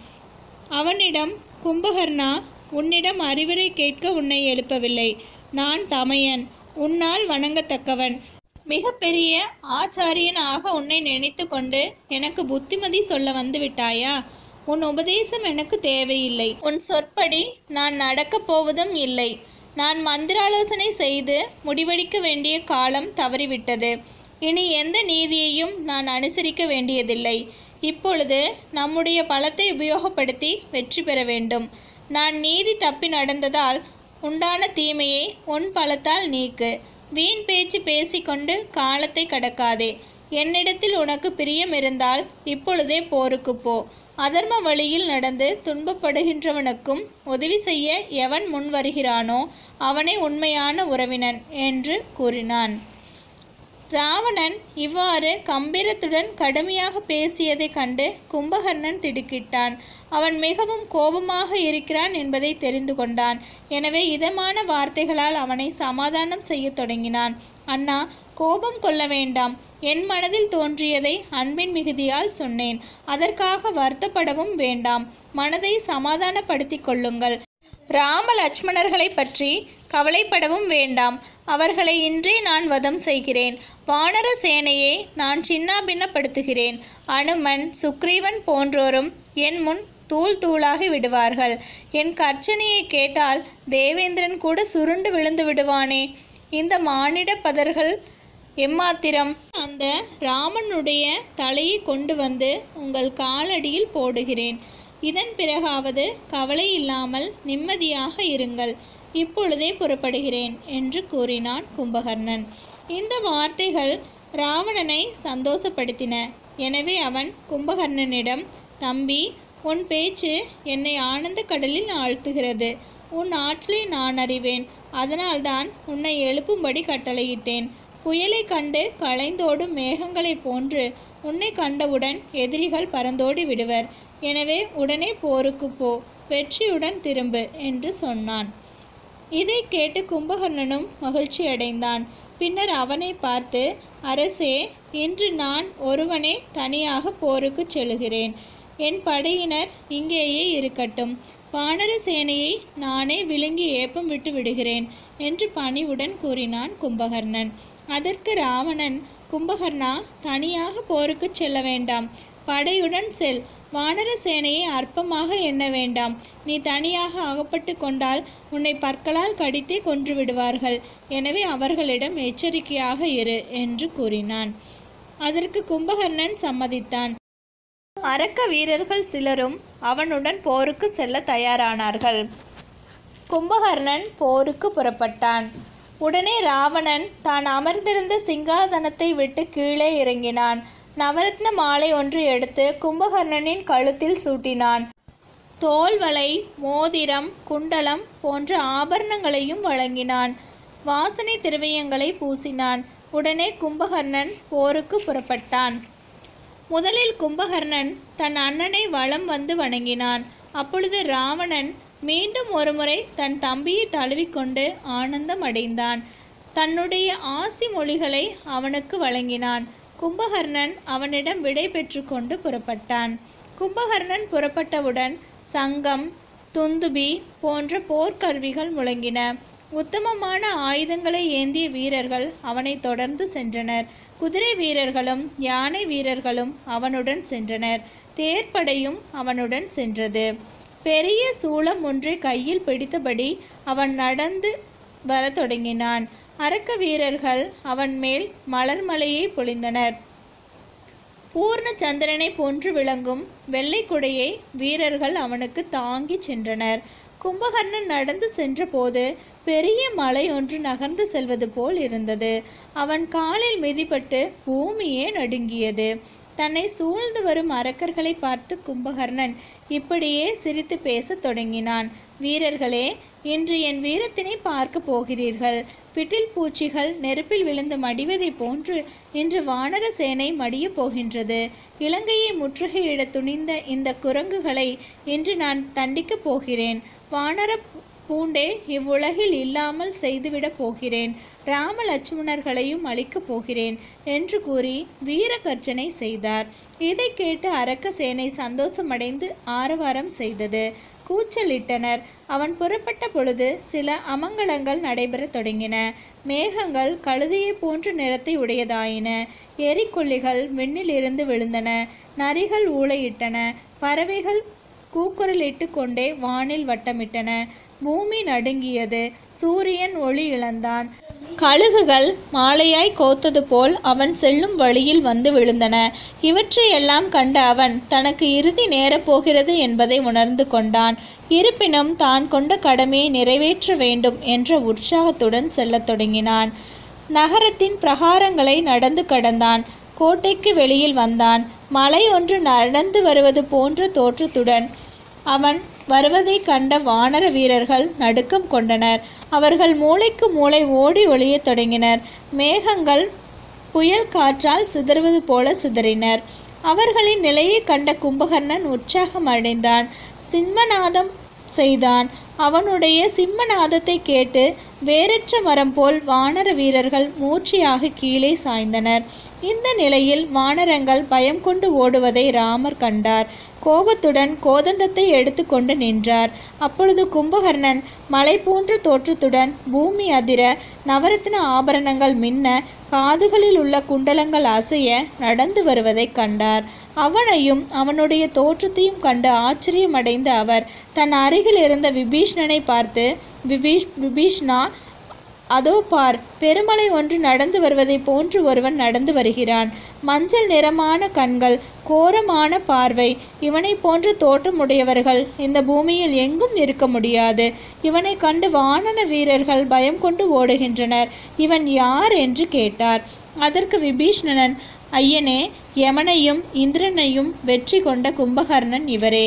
அவனிடம் கும்பகர்ணா உன்னிடம் அறிவுரை கேட்க உன்னை எழுப்பவில்லை நான் தமையன் உன்னால் வணங்கத்தக்கவன் மிகப்பெரிய ஆச்சாரியனாக உன்னை நினைத்து கொண்டு எனக்கு புத்திமதி சொல்ல வந்து விட்டாயா உன் உபதேசம் எனக்கு தேவையில்லை உன் சொற்படி நான் நடக்கப் போவதும் இல்லை நான் மந்திராலோசனை செய்து முடிவெடுக்க வேண்டிய காலம் தவறிவிட்டது இனி எந்த நீதியையும் நான் அனுசரிக்க வேண்டியதில்லை இப்பொழுது நம்முடைய பலத்தை உபயோகப்படுத்தி வெற்றி பெற வேண்டும் நான் நீதி தப்பி நடந்ததால் உண்டான தீமையை உன் பலத்தால் நீக்கு வீண் பேச்சு பேசிக்கொண்டு காலத்தை கடக்காதே என்னிடத்தில் உனக்கு பிரியம் இருந்தால் இப்பொழுதே போருக்கு போ அதர்ம வழியில் நடந்து துன்பப்படுகின்றவனுக்கும் உதவி செய்ய எவன் முன் வருகிறானோ அவனே உண்மையான உறவினன் என்று கூறினான் ராவணன் இவ்வாறு கம்பீரத்துடன் கடுமையாக பேசியதைக் கண்டு கும்பகர்ணன் திடுக்கிட்டான் அவன் மிகவும் கோபமாக இருக்கிறான் என்பதை தெரிந்து கொண்டான் எனவே இதமான வார்த்தைகளால் அவனை சமாதானம் செய்யத் தொடங்கினான் அண்ணா கோபம் கொள்ள வேண்டாம் என் மனதில் தோன்றியதை அன்பின் மிகுதியால் சொன்னேன் அதற்காக வருத்தப்படவும் வேண்டாம் மனதை சமாதானப்படுத்திக் கொள்ளுங்கள் ராம லட்சுமணர்களை பற்றி கவலைப்படவும் வேண்டாம் அவர்களை இன்றே நான் வதம் செய்கிறேன் வானர சேனையை நான் சின்னாபின்னப்படுத்துகிறேன் அனுமன் சுக்ரீவன் போன்றோரும் என் முன் தூள் தூளாகி விடுவார்கள் என் கர்ச்சனையை கேட்டால் தேவேந்திரன் கூட சுருண்டு விழுந்து விடுவானே இந்த மானிட பதர்கள் எம்மாத்திரம் அந்த ராமனுடைய தலையை கொண்டு வந்து உங்கள் காலடியில் போடுகிறேன் இதன் பிறகாவது கவலை இல்லாமல் நிம்மதியாக இருங்கள் இப்பொழுதே புறப்படுகிறேன் என்று கூறினான் கும்பகர்ணன் இந்த வார்த்தைகள் ராவணனை சந்தோஷப்படுத்தின எனவே அவன் கும்பகர்ணனிடம் தம்பி உன் பேச்சு என்னை ஆனந்த கடலில் ஆழ்த்துகிறது உன் ஆற்றலை நான் அறிவேன் அதனால்தான் உன்னை எழுப்பும்படி கட்டளையிட்டேன் புயலை கண்டு களைந்தோடும் மேகங்களைப் போன்று உன்னை கண்டவுடன் எதிரிகள் பறந்தோடி விடுவர் எனவே உடனே போருக்கு போ வெற்றியுடன் திரும்பு என்று சொன்னான் இதை கேட்டு கும்பகர்ணனும் மகிழ்ச்சி அடைந்தான் பின்னர் அவனை பார்த்து அரசே இன்று நான் ஒருவனே தனியாக போருக்கு செல்கிறேன் என் படையினர் இங்கேயே இருக்கட்டும் வானர சேனையை நானே விழுங்கி ஏப்பம் விட்டு விடுகிறேன் என்று பணிவுடன் கூறினான் கும்பகர்ணன் அதற்கு ராவணன் கும்பகர்ணா தனியாக போருக்கு செல்ல வேண்டாம் படையுடன் செல் வானர சேனையை அற்பமாக எண்ண வேண்டாம் நீ தனியாக அகப்பட்டு கொண்டால் உன்னை பற்களால் கடித்தே கொன்று விடுவார்கள் எனவே அவர்களிடம் எச்சரிக்கையாக இரு என்று கூறினான் அதற்கு கும்பகர்ணன் சம்மதித்தான் அரக்க வீரர்கள் சிலரும் அவனுடன் போருக்கு செல்ல தயாரானார்கள் கும்பகர்ணன் போருக்கு புறப்பட்டான் உடனே ராவணன் தான் அமர்ந்திருந்த சிங்காதனத்தை விட்டு கீழே இறங்கினான் நவரத்ன மாலை ஒன்று எடுத்து கும்பகர்ணனின் கழுத்தில் சூட்டினான் தோல்வளை மோதிரம் குண்டலம் போன்ற ஆபரணங்களையும் வழங்கினான் வாசனை திரவியங்களை பூசினான் உடனே கும்பகர்ணன் போருக்கு புறப்பட்டான் முதலில் கும்பகர்ணன் தன் அண்ணனை வலம் வந்து வணங்கினான் அப்பொழுது ராவணன் மீண்டும் ஒருமுறை தன் தம்பியை தழுவிக்கொண்டு ஆனந்தம் அடைந்தான் தன்னுடைய ஆசி மொழிகளை அவனுக்கு வழங்கினான் கும்பகர்ணன் அவனிடம் விடை பெற்றுக்கொண்டு புறப்பட்டான் கும்பகர்ணன் புறப்பட்டவுடன் சங்கம் துந்துபி போன்ற போர்க்கருவிகள் முழங்கின உத்தமமான ஆயுதங்களை ஏந்திய வீரர்கள் அவனை தொடர்ந்து சென்றனர் குதிரை வீரர்களும் யானை வீரர்களும் அவனுடன் சென்றனர் தேர்ப்படையும் அவனுடன் சென்றது பெரிய சூளம் ஒன்றை கையில் பிடித்தபடி அவன் நடந்து வரத் தொடங்கினான் அரக்க வீரர்கள் அவன் மேல் மலர்மலையை பொழிந்தனர் பூர்ண சந்திரனை போன்று விளங்கும் வெள்ளை குடையை வீரர்கள் அவனுக்கு தாங்கிச் சென்றனர் கும்பகர்ணன் நடந்து சென்றபோது பெரிய மலை ஒன்று நகர்ந்து செல்வது போல் இருந்தது அவன் காலில் மிதிப்பட்டு பூமியே நடுங்கியது தன்னை சூழ்ந்து வரும் அரக்கர்களை பார்த்து கும்பகர்ணன் இப்படியே சிரித்து பேசத் தொடங்கினான் வீரர்களே இன்று என் வீரத்தினை பார்க்க போகிறீர்கள் பிட்டில் பூச்சிகள் நெருப்பில் விழுந்து மடிவதைப் போன்று இன்று வானர சேனை மடியப் போகின்றது இலங்கையை முற்றுகையிட துணிந்த இந்த குரங்குகளை இன்று நான் தண்டிக்கப் போகிறேன் வானர பூண்டே இவ்வுலகில் இல்லாமல் செய்துவிடப் போகிறேன் ராம லட்சுமணர்களையும் அழிக்கப் போகிறேன் என்று கூறி வீர கர்ஜனை செய்தார் இதை கேட்டு அரக்க சேனை சந்தோஷமடைந்து ஆரவாரம் செய்தது கூச்சலிட்டனர் அவன் புறப்பட்ட பொழுது சில அமங்கலங்கள் நடைபெறத் தொடங்கின மேகங்கள் கழுதையைப் போன்ற நிறத்தை உடையதாயின எரிக்கொல்லிகள் விண்ணிலிருந்து விழுந்தன நரிகள் ஊளையிட்டன பறவைகள் கூக்குரலிட்டு கொண்டே வானில் வட்டமிட்டன பூமி நடுங்கியது சூரியன் ஒளி இழந்தான் கழுகுகள் மாலையாய் கோத்தது போல் அவன் செல்லும் வழியில் வந்து விழுந்தன இவற்றையெல்லாம் கண்ட அவன் தனக்கு இறுதி நேரப் போகிறது என்பதை உணர்ந்து கொண்டான் இருப்பினும் தான் கொண்ட கடமையை நிறைவேற்ற வேண்டும் என்ற உற்சாகத்துடன் செல்லத் தொடங்கினான் நகரத்தின் பிரகாரங்களை நடந்து கடந்தான் கோட்டைக்கு வெளியில் வந்தான் மலை ஒன்று நடந்து வருவது போன்ற தோற்றத்துடன் அவன் வருவதைக் கண்ட வானர வீரர்கள் நடுக்கம் கொண்டனர் அவர்கள் மூளைக்கு மூளை ஓடி ஒளியத் தொடங்கினர் மேகங்கள் புயல் காற்றால் சிதறுவது போல சிதறினர் அவர்களின் நிலையை கண்ட கும்பகர்ணன் உற்சாகம் அடைந்தான் சிம்மநாதம் செய்தான் அவனுடைய சிம்மநாதத்தை கேட்டு வேரற்ற மரம் போல் வானர வீரர்கள் மூர்ச்சையாக கீழே சாய்ந்தனர் இந்த நிலையில் வானரங்கள் பயம் கொண்டு ஓடுவதை ராமர் கண்டார் கோபத்துடன் கோதண்டத்தை எடுத்துக்கொண்டு நின்றார் அப்பொழுது கும்பகர்ணன் மலை போன்ற தோற்றத்துடன் பூமி அதிர நவரத்ன ஆபரணங்கள் மின்ன காதுகளில் உள்ள குண்டலங்கள் அசைய நடந்து வருவதைக் கண்டார் அவனையும் அவனுடைய தோற்றத்தையும் கண்டு ஆச்சரியமடைந்த அவர் தன் அருகில் இருந்த விபீஷ்ணனை பார்த்து விபீஷ் விபீஷ்ணா அதோ பார் பெருமலை ஒன்று நடந்து வருவதைப் போன்று ஒருவன் நடந்து வருகிறான் மஞ்சள் நிறமான கண்கள் கோரமான பார்வை இவனை போன்ற தோற்றமுடையவர்கள் இந்த பூமியில் எங்கும் இருக்க முடியாது இவனை கண்டு வானன வீரர்கள் பயம் கொண்டு ஓடுகின்றனர் இவன் யார் என்று கேட்டார் அதற்கு விபீஷ்ணனன் ஐயனே யமனையும் இந்திரனையும் வெற்றி கொண்ட கும்பகர்ணன் இவரே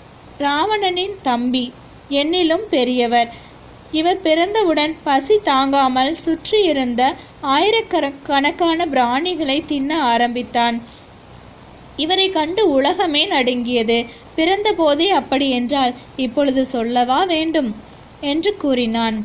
ராவணனின் தம்பி என்னிலும் பெரியவர் இவர் பிறந்தவுடன் பசி தாங்காமல் சுற்றியிருந்த ஆயிரக்கணக்கான பிராணிகளை தின்ன ஆரம்பித்தான் இவரை கண்டு உலகமே நடுங்கியது பிறந்தபோதே அப்படி என்றால் இப்பொழுது சொல்லவா வேண்டும் என்று கூறினான்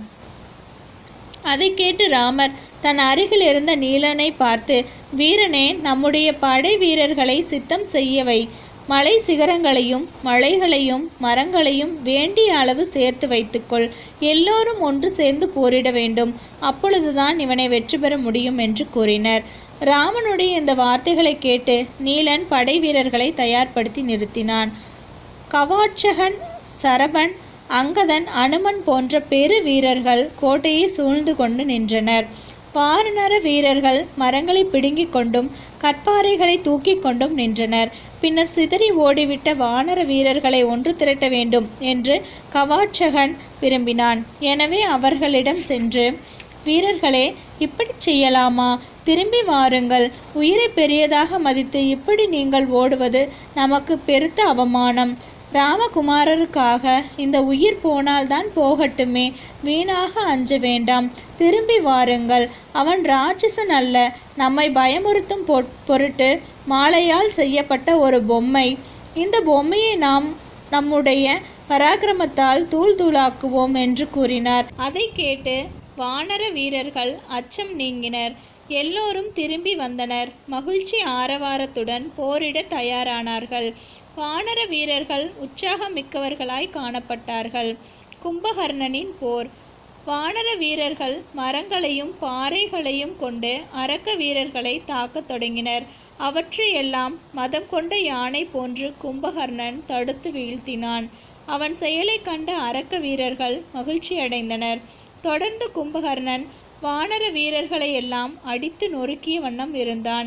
அதை கேட்டு ராமர் தன் அருகில் இருந்த நீலனை பார்த்து வீரனே நம்முடைய படை வீரர்களை சித்தம் செய்யவை மலை சிகரங்களையும் மலைகளையும் மரங்களையும் வேண்டிய அளவு சேர்த்து வைத்துக்கொள் எல்லோரும் ஒன்று சேர்ந்து போரிட வேண்டும் அப்பொழுதுதான் இவனை வெற்றி பெற முடியும் என்று கூறினர் ராமனுடைய இந்த வார்த்தைகளை கேட்டு நீலன் படை வீரர்களை தயார்படுத்தி நிறுத்தினான் கவாட்சகன் சரபன் அங்கதன் அனுமன் போன்ற பெரு வீரர்கள் கோட்டையை சூழ்ந்து கொண்டு நின்றனர் வாரணர வீரர்கள் மரங்களை பிடுங்கிக் கொண்டும் கற்பாறைகளை தூக்கிக் கொண்டும் நின்றனர் பின்னர் சிதறி ஓடிவிட்ட வானர வீரர்களை ஒன்று திரட்ட வேண்டும் என்று கவாட்சகன் விரும்பினான் எனவே அவர்களிடம் சென்று வீரர்களே இப்படி செய்யலாமா திரும்பி வாருங்கள் உயிரை பெரியதாக மதித்து இப்படி நீங்கள் ஓடுவது நமக்கு பெருத்த அவமானம் ராமகுமாரருக்காக இந்த உயிர் போனால்தான் போகட்டுமே வீணாக அஞ்ச வேண்டாம் திரும்பி வாருங்கள் அவன் ராட்சசன் அல்ல நம்மை பயமுறுத்தும் பொ பொருட்டு மாலையால் செய்யப்பட்ட ஒரு பொம்மை இந்த பொம்மையை நாம் நம்முடைய பராக்கிரமத்தால் தூள் தூளாக்குவோம் என்று கூறினார் அதை கேட்டு வானர வீரர்கள் அச்சம் நீங்கினர் எல்லோரும் திரும்பி வந்தனர் மகிழ்ச்சி ஆரவாரத்துடன் போரிட தயாரானார்கள் வானர வீரர்கள் உற்சாகமிக்கவர்களாய் காணப்பட்டார்கள் கும்பகர்ணனின் போர் வானர வீரர்கள் மரங்களையும் பாறைகளையும் கொண்டு அரக்க வீரர்களை தாக்கத் தொடங்கினர் அவற்றையெல்லாம் மதம் கொண்ட யானை போன்று கும்பகர்ணன் தடுத்து வீழ்த்தினான் அவன் செயலை கண்ட அரக்க வீரர்கள் மகிழ்ச்சியடைந்தனர் தொடர்ந்து கும்பகர்ணன் வானர வீரர்களை எல்லாம் அடித்து நொறுக்கிய வண்ணம் இருந்தான்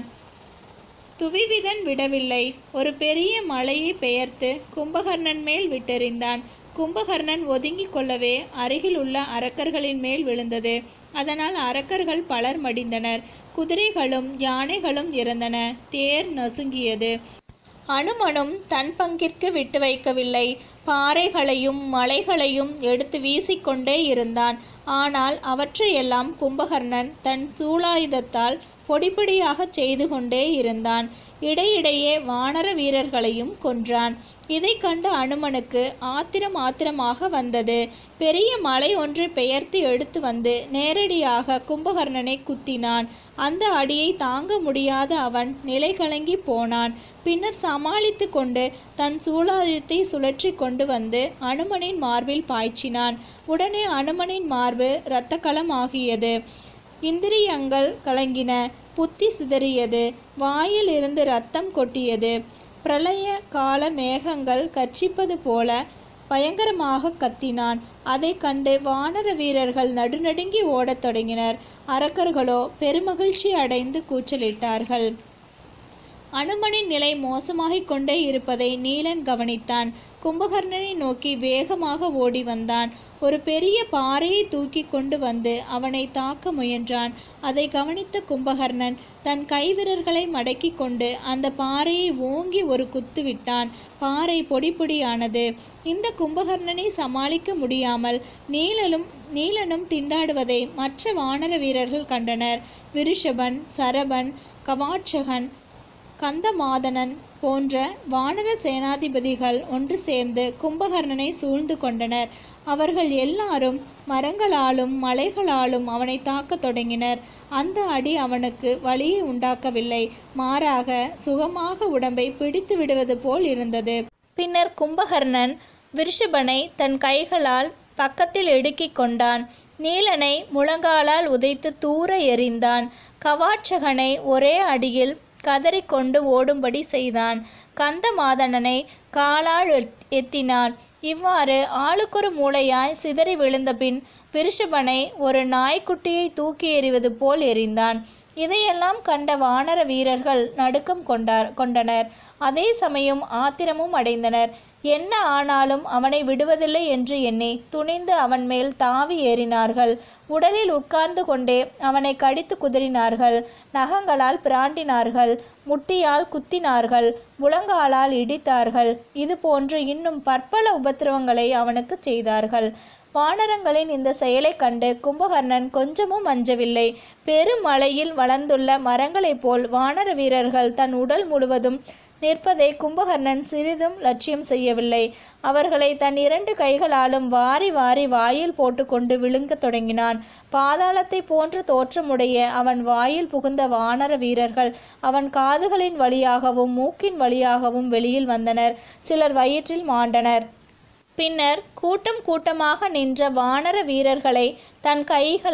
துவிவிதன் விடவில்லை ஒரு பெரிய மலையை பெயர்த்து கும்பகர்ணன் மேல் விட்டெறிந்தான் கும்பகர்ணன் ஒதுங்கிக் கொள்ளவே அருகில் உள்ள அரக்கர்களின் மேல் விழுந்தது அதனால் அரக்கர்கள் பலர் மடிந்தனர் குதிரைகளும் யானைகளும் இறந்தன தேர் நசுங்கியது அனுமனும் தன் பங்கிற்கு விட்டு வைக்கவில்லை பாறைகளையும் மலைகளையும் எடுத்து வீசிக்கொண்டே இருந்தான் ஆனால் அவற்றையெல்லாம் கும்பகர்ணன் தன் சூலாயுதத்தால் பொடிப்பொடியாகச் செய்து கொண்டே இருந்தான் இடையிடையே வானர வீரர்களையும் கொன்றான் இதை கண்ட அனுமனுக்கு ஆத்திரம் ஆத்திரமாக வந்தது பெரிய மலை ஒன்றை பெயர்த்து எடுத்து வந்து நேரடியாக கும்பகர்ணனை குத்தினான் அந்த அடியை தாங்க முடியாத அவன் நிலை கலங்கி போனான் பின்னர் சமாளித்து கொண்டு தன் சூலாயுதத்தை சுழற்றி கொண்டு வந்து அனுமனின் மார்பில் பாய்ச்சினான் உடனே அனுமனின் மார்பு இரத்தக்களம் ஆகியது இந்திரியங்கள் கலங்கின புத்தி சிதறியது வாயில் இருந்து ரத்தம் கொட்டியது பிரளய கால மேகங்கள் கர்ச்சிப்பது போல பயங்கரமாக கத்தினான் அதை கண்டு வானர வீரர்கள் நடுநடுங்கி ஓடத் தொடங்கினர் அரக்கர்களோ பெருமகிழ்ச்சி அடைந்து கூச்சலிட்டார்கள் அனுமனின் நிலை மோசமாகிக் கொண்டே இருப்பதை நீலன் கவனித்தான் கும்பகர்ணனை நோக்கி வேகமாக ஓடி வந்தான் ஒரு பெரிய பாறையை தூக்கி கொண்டு வந்து அவனை தாக்க முயன்றான் அதை கவனித்த கும்பகர்ணன் தன் கைவிரல்களை மடக்கி கொண்டு அந்த பாறையை ஓங்கி ஒரு குத்து விட்டான் பாறை பொடி பொடியானது இந்த கும்பகர்ணனை சமாளிக்க முடியாமல் நீலனும் நீலனும் திண்டாடுவதை மற்ற வானர வீரர்கள் கண்டனர் விருஷபன் சரபன் கவாட்சகன் கந்தமாதனன் போன்ற வானர சேனாதிபதிகள் ஒன்று சேர்ந்து கும்பகர்ணனை சூழ்ந்து கொண்டனர் அவர்கள் எல்லாரும் மரங்களாலும் மலைகளாலும் அவனை தாக்கத் தொடங்கினர் அந்த அடி அவனுக்கு வலியை உண்டாக்கவில்லை மாறாக சுகமாக உடம்பை பிடித்து விடுவது போல் இருந்தது பின்னர் கும்பகர்ணன் விருஷபனை தன் கைகளால் பக்கத்தில் இடுக்கிக் கொண்டான் நீலனை முழங்காலால் உதைத்து தூர எறிந்தான் கவாட்சகனை ஒரே அடியில் கதறிக்கொண்டு ஓடும்படி செய்தான் கந்தமாதனனை காலால் எத்- எத்தினான் இவ்வாறு ஆளுக்கொரு மூளையாய் சிதறி விழுந்த பின் விருஷபனை ஒரு நாய்க்குட்டியை தூக்கி எறிவது போல் எறிந்தான் இதையெல்லாம் கண்ட வானர வீரர்கள் நடுக்கம் கொண்டார் கொண்டனர் அதே சமயம் ஆத்திரமும் அடைந்தனர் என்ன ஆனாலும் அவனை விடுவதில்லை என்று எண்ணி துணிந்து அவன் மேல் தாவி ஏறினார்கள் உடலில் உட்கார்ந்து கொண்டே அவனை கடித்து குதறினார்கள் நகங்களால் பிராண்டினார்கள் முட்டியால் குத்தினார்கள் முழங்காலால் இடித்தார்கள் இது போன்று இன்னும் பற்பல உபத்திரவங்களை அவனுக்கு செய்தார்கள் வானரங்களின் இந்த செயலைக் கண்டு கும்பகர்ணன் கொஞ்சமும் அஞ்சவில்லை பெருமலையில் வளர்ந்துள்ள மரங்களைப் போல் வானர வீரர்கள் தன் உடல் முழுவதும் நிற்பதை கும்பகர்ணன் சிறிதும் லட்சியம் செய்யவில்லை அவர்களை தன் இரண்டு கைகளாலும் வாரி வாரி வாயில் போட்டுக்கொண்டு விழுங்கத் தொடங்கினான் பாதாளத்தை போன்ற தோற்றமுடைய அவன் வாயில் புகுந்த வானர வீரர்கள் அவன் காதுகளின் வழியாகவும் மூக்கின் வழியாகவும் வெளியில் வந்தனர் சிலர் வயிற்றில் மாண்டனர் பின்னர் கூட்டம் கூட்டமாக நின்ற வானர வீரர்களை தன் கைகளால்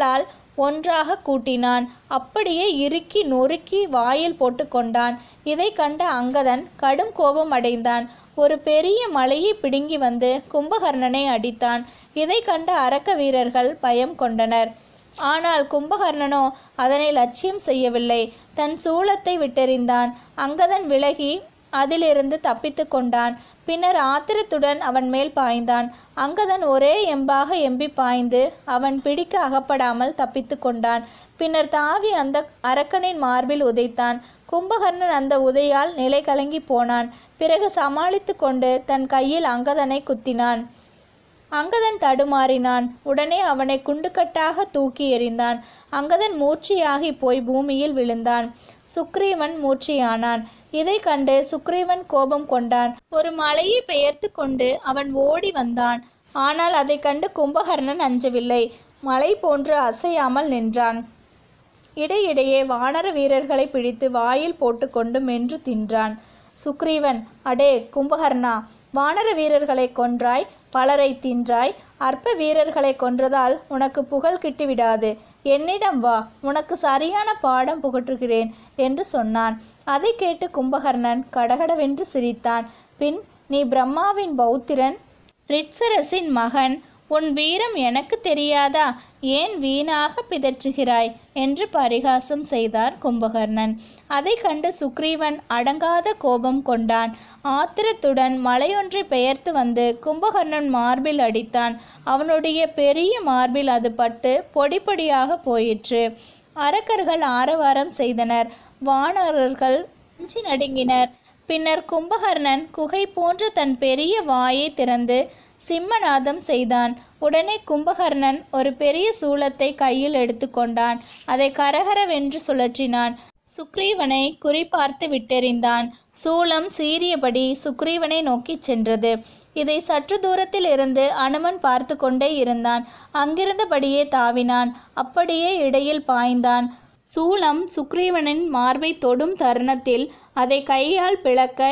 ஒன்றாக கூட்டினான் அப்படியே இறுக்கி நொறுக்கி வாயில் போட்டு கொண்டான் இதை கண்ட அங்கதன் கடும் கோபம் அடைந்தான் ஒரு பெரிய மலையை பிடுங்கி வந்து கும்பகர்ணனை அடித்தான் இதை கண்ட அரக்க வீரர்கள் பயம் கொண்டனர் ஆனால் கும்பகர்ணனோ அதனை லட்சியம் செய்யவில்லை தன் சூலத்தை விட்டெறிந்தான் அங்கதன் விலகி அதிலிருந்து தப்பித்து கொண்டான் பின்னர் ஆத்திரத்துடன் அவன் மேல் பாய்ந்தான் அங்கதன் ஒரே எம்பாக எம்பி பாய்ந்து அவன் பிடிக்க அகப்படாமல் தப்பித்து கொண்டான் பின்னர் தாவி அந்த அரக்கனின் மார்பில் உதைத்தான் கும்பகர்ணன் அந்த உதையால் நிலை கலங்கி போனான் பிறகு சமாளித்து கொண்டு தன் கையில் அங்கதனை குத்தினான் அங்கதன் தடுமாறினான் உடனே அவனை குண்டுக்கட்டாக தூக்கி எறிந்தான் அங்கதன் மூர்ச்சையாகி போய் பூமியில் விழுந்தான் சுக்ரீவன் மூர்ச்சையானான் இதை கண்டு சுக்ரீவன் கோபம் கொண்டான் ஒரு மலையை பெயர்த்து கொண்டு அவன் ஓடி வந்தான் ஆனால் அதை கண்டு கும்பகர்ணன் அஞ்சவில்லை மலை போன்று அசையாமல் நின்றான் இடையிடையே வானர வீரர்களை பிடித்து வாயில் போட்டுக்கொண்டு மென்று தின்றான் சுக்ரீவன் அடே கும்பகர்ணா வானர வீரர்களை கொன்றாய் பலரை தின்றாய் அற்ப வீரர்களை கொன்றதால் உனக்கு புகழ் கிட்டிவிடாது என்னிடம் வா உனக்கு சரியான பாடம் புகட்டுகிறேன் என்று சொன்னான் அதை கேட்டு கும்பகர்ணன் கடகடவென்று சிரித்தான் பின் நீ பிரம்மாவின் பௌத்திரன் ரிட்சரசின் மகன் உன் வீரம் எனக்கு தெரியாதா ஏன் வீணாக பிதற்றுகிறாய் என்று பரிகாசம் செய்தார் கும்பகர்ணன் அதை கண்டு சுக்ரீவன் அடங்காத கோபம் கொண்டான் ஆத்திரத்துடன் மலையொன்றை பெயர்த்து வந்து கும்பகர்ணன் மார்பில் அடித்தான் அவனுடைய பெரிய மார்பில் அது பட்டு பொடி பொடியாக போயிற்று அரக்கர்கள் ஆரவாரம் செய்தனர் வானரர்கள் அஞ்சி நடுங்கினர் பின்னர் கும்பகர்ணன் குகை போன்ற தன் பெரிய வாயை திறந்து சிம்மநாதம் செய்தான் உடனே கும்பகர்ணன் ஒரு பெரிய சூலத்தை கையில் எடுத்துக்கொண்டான் அதை கரகரவென்று சுழற்றினான் சுக்ரீவனை குறிபார்த்து விட்டெறிந்தான் சூலம் சீறியபடி சுக்ரீவனை நோக்கிச் சென்றது இதை சற்று தூரத்தில் இருந்து அனுமன் பார்த்து கொண்டே இருந்தான் அங்கிருந்தபடியே தாவினான் அப்படியே இடையில் பாய்ந்தான் சூலம் சுக்ரீவனின் மார்பை தொடும் தருணத்தில் அதை கையால் பிளக்க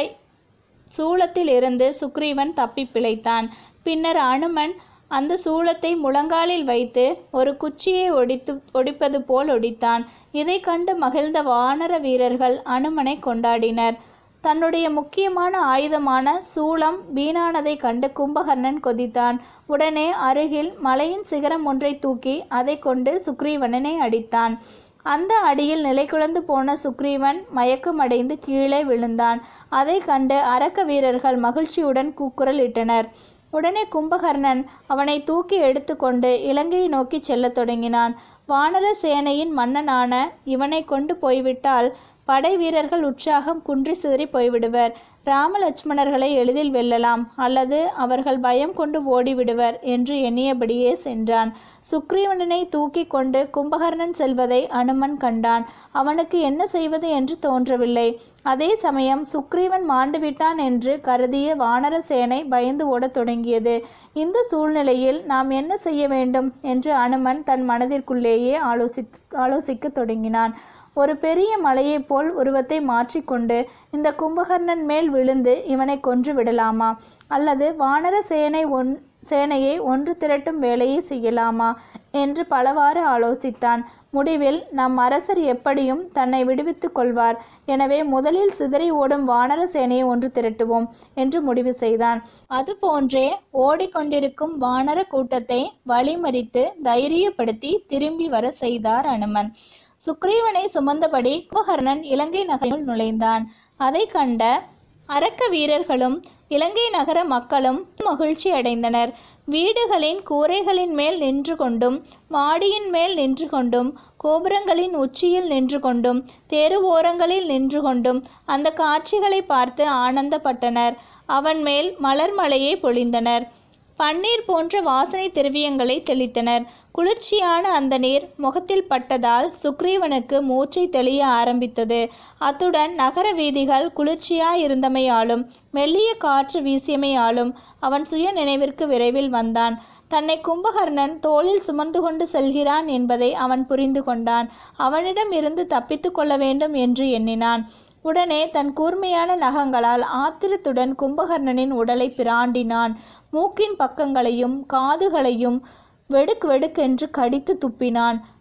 சூலத்தில் இருந்து சுக்ரீவன் தப்பி பிழைத்தான் பின்னர் அனுமன் அந்த சூலத்தை முழங்காலில் வைத்து ஒரு குச்சியை ஒடித்து ஒடிப்பது போல் ஒடித்தான் இதை கண்டு மகிழ்ந்த வானர வீரர்கள் அனுமனை கொண்டாடினர் தன்னுடைய முக்கியமான ஆயுதமான சூலம் வீணானதை கண்டு கும்பகர்ணன் கொதித்தான் உடனே அருகில் மலையின் சிகரம் ஒன்றை தூக்கி அதை கொண்டு சுக்ரீவனனை அடித்தான் அந்த அடியில் நிலைகுலைந்து போன சுக்ரீவன் மயக்கமடைந்து கீழே விழுந்தான் அதை கண்டு அரக்க வீரர்கள் மகிழ்ச்சியுடன் கூக்குரல் இட்டனர் உடனே கும்பகர்ணன் அவனை தூக்கி எடுத்துக்கொண்டு இலங்கையை நோக்கி செல்லத் தொடங்கினான் வானர சேனையின் மன்னனான இவனை கொண்டு போய்விட்டால் படை வீரர்கள் உற்சாகம் குன்றி சிதறி போய்விடுவர் ராமலட்சுமணர்களை எளிதில் வெல்லலாம் அல்லது அவர்கள் பயம் கொண்டு ஓடிவிடுவர் என்று எண்ணியபடியே சென்றான் சுக்ரீவனனை தூக்கி கொண்டு கும்பகர்ணன் செல்வதை அனுமன் கண்டான் அவனுக்கு என்ன செய்வது என்று தோன்றவில்லை அதே சமயம் சுக்ரீவன் மாண்டுவிட்டான் என்று கருதிய வானர சேனை பயந்து ஓடத் தொடங்கியது இந்த சூழ்நிலையில் நாம் என்ன செய்ய வேண்டும் என்று அனுமன் தன் மனதிற்குள்ளேயே ஆலோசித் ஆலோசிக்கத் தொடங்கினான் ஒரு பெரிய மலையைப் போல் உருவத்தை மாற்றிக்கொண்டு இந்த கும்பகர்ணன் மேல் விழுந்து இவனை கொன்று விடலாமா அல்லது வானர சேனை ஒன் சேனையை ஒன்று திரட்டும் வேலையை செய்யலாமா என்று பலவாறு ஆலோசித்தான் முடிவில் நம் அரசர் எப்படியும் தன்னை விடுவித்துக் கொள்வார் எனவே முதலில் சிதறி ஓடும் வானர சேனையை ஒன்று திரட்டுவோம் என்று முடிவு செய்தான் அதுபோன்றே ஓடிக்கொண்டிருக்கும் வானர கூட்டத்தை வழிமறித்து தைரியப்படுத்தி திரும்பி வர செய்தார் அனுமன் சுக்ரீவனை சுமந்தபடி கும்பகர்ணன் இலங்கை நகரில் நுழைந்தான் அதை கண்ட அரக்க வீரர்களும் இலங்கை நகர மக்களும் மகிழ்ச்சி அடைந்தனர் வீடுகளின் கூரைகளின் மேல் நின்று கொண்டும் மாடியின் மேல் நின்று கொண்டும் கோபுரங்களின் உச்சியில் நின்று கொண்டும் தெரு ஓரங்களில் நின்று கொண்டும் அந்த காட்சிகளை பார்த்து ஆனந்தப்பட்டனர் அவன் மேல் மலர் மலையை பொழிந்தனர் பன்னீர் போன்ற வாசனை திரவியங்களை தெளித்தனர் குளிர்ச்சியான அந்த நீர் முகத்தில் பட்டதால் சுக்ரீவனுக்கு மூச்சை தெளிய ஆரம்பித்தது அத்துடன் நகர வீதிகள் குளிர்ச்சியாயிருந்தமையாலும் மெல்லிய காற்று வீசியமையாலும் அவன் சுய நினைவிற்கு விரைவில் வந்தான் தன்னை கும்பகர்ணன் தோளில் சுமந்து கொண்டு செல்கிறான் என்பதை அவன் புரிந்து கொண்டான் அவனிடம் இருந்து தப்பித்து கொள்ள வேண்டும் என்று எண்ணினான் உடனே தன் கூர்மையான நகங்களால் ஆத்திரத்துடன் கும்பகர்ணனின் உடலை பிராண்டினான் மூக்கின் பக்கங்களையும் காதுகளையும் வெடுக் வெடுக்கென்று கடித்து துப்பினான்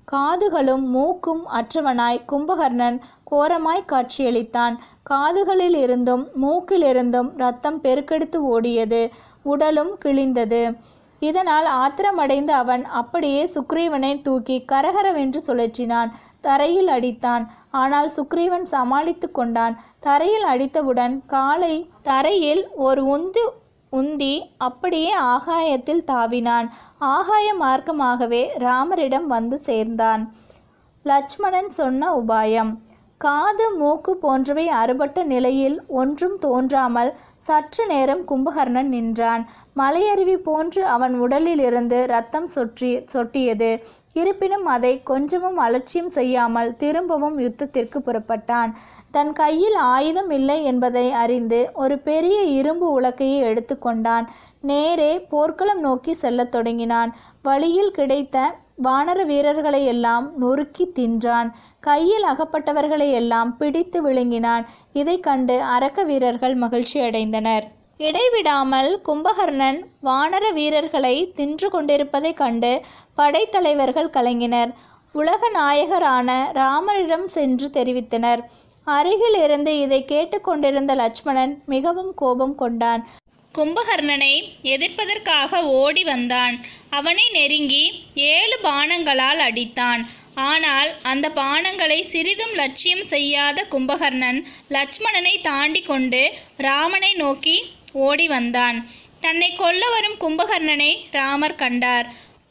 காதுகளும் மூக்கும் அற்றவனாய் கும்பகர்ணன் கோரமாய் காட்சியளித்தான் காதுகளில் இருந்தும் மூக்கிலிருந்தும் இரத்தம் பெருக்கெடுத்து ஓடியது உடலும் கிழிந்தது இதனால் ஆத்திரமடைந்த அவன் அப்படியே சுக்ரீவனை தூக்கி கரகரவென்று சுழற்றினான் தரையில் அடித்தான் ஆனால் சுக்ரீவன் சமாளித்து கொண்டான் தரையில் அடித்தவுடன் காலை தரையில் ஒரு உந்து உந்தி அப்படியே ஆகாயத்தில் தாவினான் ஆகாய மார்க்கமாகவே ராமரிடம் வந்து சேர்ந்தான் லட்சுமணன் சொன்ன உபாயம் காது மூக்கு போன்றவை அறுபட்ட நிலையில் ஒன்றும் தோன்றாமல் சற்று நேரம் கும்பகர்ணன் நின்றான் மலையருவி போன்று அவன் உடலிலிருந்து ரத்தம் சொற்றி சொட்டியது இருப்பினும் அதை கொஞ்சமும் அலட்சியம் செய்யாமல் திரும்பவும் யுத்தத்திற்கு புறப்பட்டான் தன் கையில் ஆயுதம் இல்லை என்பதை அறிந்து ஒரு பெரிய இரும்பு உலக்கையை எடுத்துக்கொண்டான் நேரே போர்க்களம் நோக்கி செல்லத் தொடங்கினான் வழியில் கிடைத்த வானர வீரர்களை எல்லாம் நொறுக்கி தின்றான் கையில் அகப்பட்டவர்களை எல்லாம் பிடித்து விழுங்கினான் இதை கண்டு அரக்க வீரர்கள் மகிழ்ச்சி அடைந்தனர் இடைவிடாமல் கும்பகர்ணன் வானர வீரர்களை தின்று கொண்டிருப்பதைக் கண்டு படைத்தலைவர்கள் கலங்கினர் உலக நாயகரான ராமரிடம் சென்று தெரிவித்தனர் அருகில் இருந்து இதை கேட்டுக்கொண்டிருந்த லட்சுமணன் மிகவும் கோபம் கொண்டான் கும்பகர்ணனை எதிர்ப்பதற்காக ஓடி வந்தான் அவனை நெருங்கி ஏழு பானங்களால் அடித்தான் ஆனால் அந்த பானங்களை சிறிதும் லட்சியம் செய்யாத கும்பகர்ணன் லட்சுமணனை தாண்டி கொண்டு ராமனை நோக்கி ஓடி வந்தான் தன்னை கொல்ல வரும் கும்பகர்ணனை ராமர் கண்டார்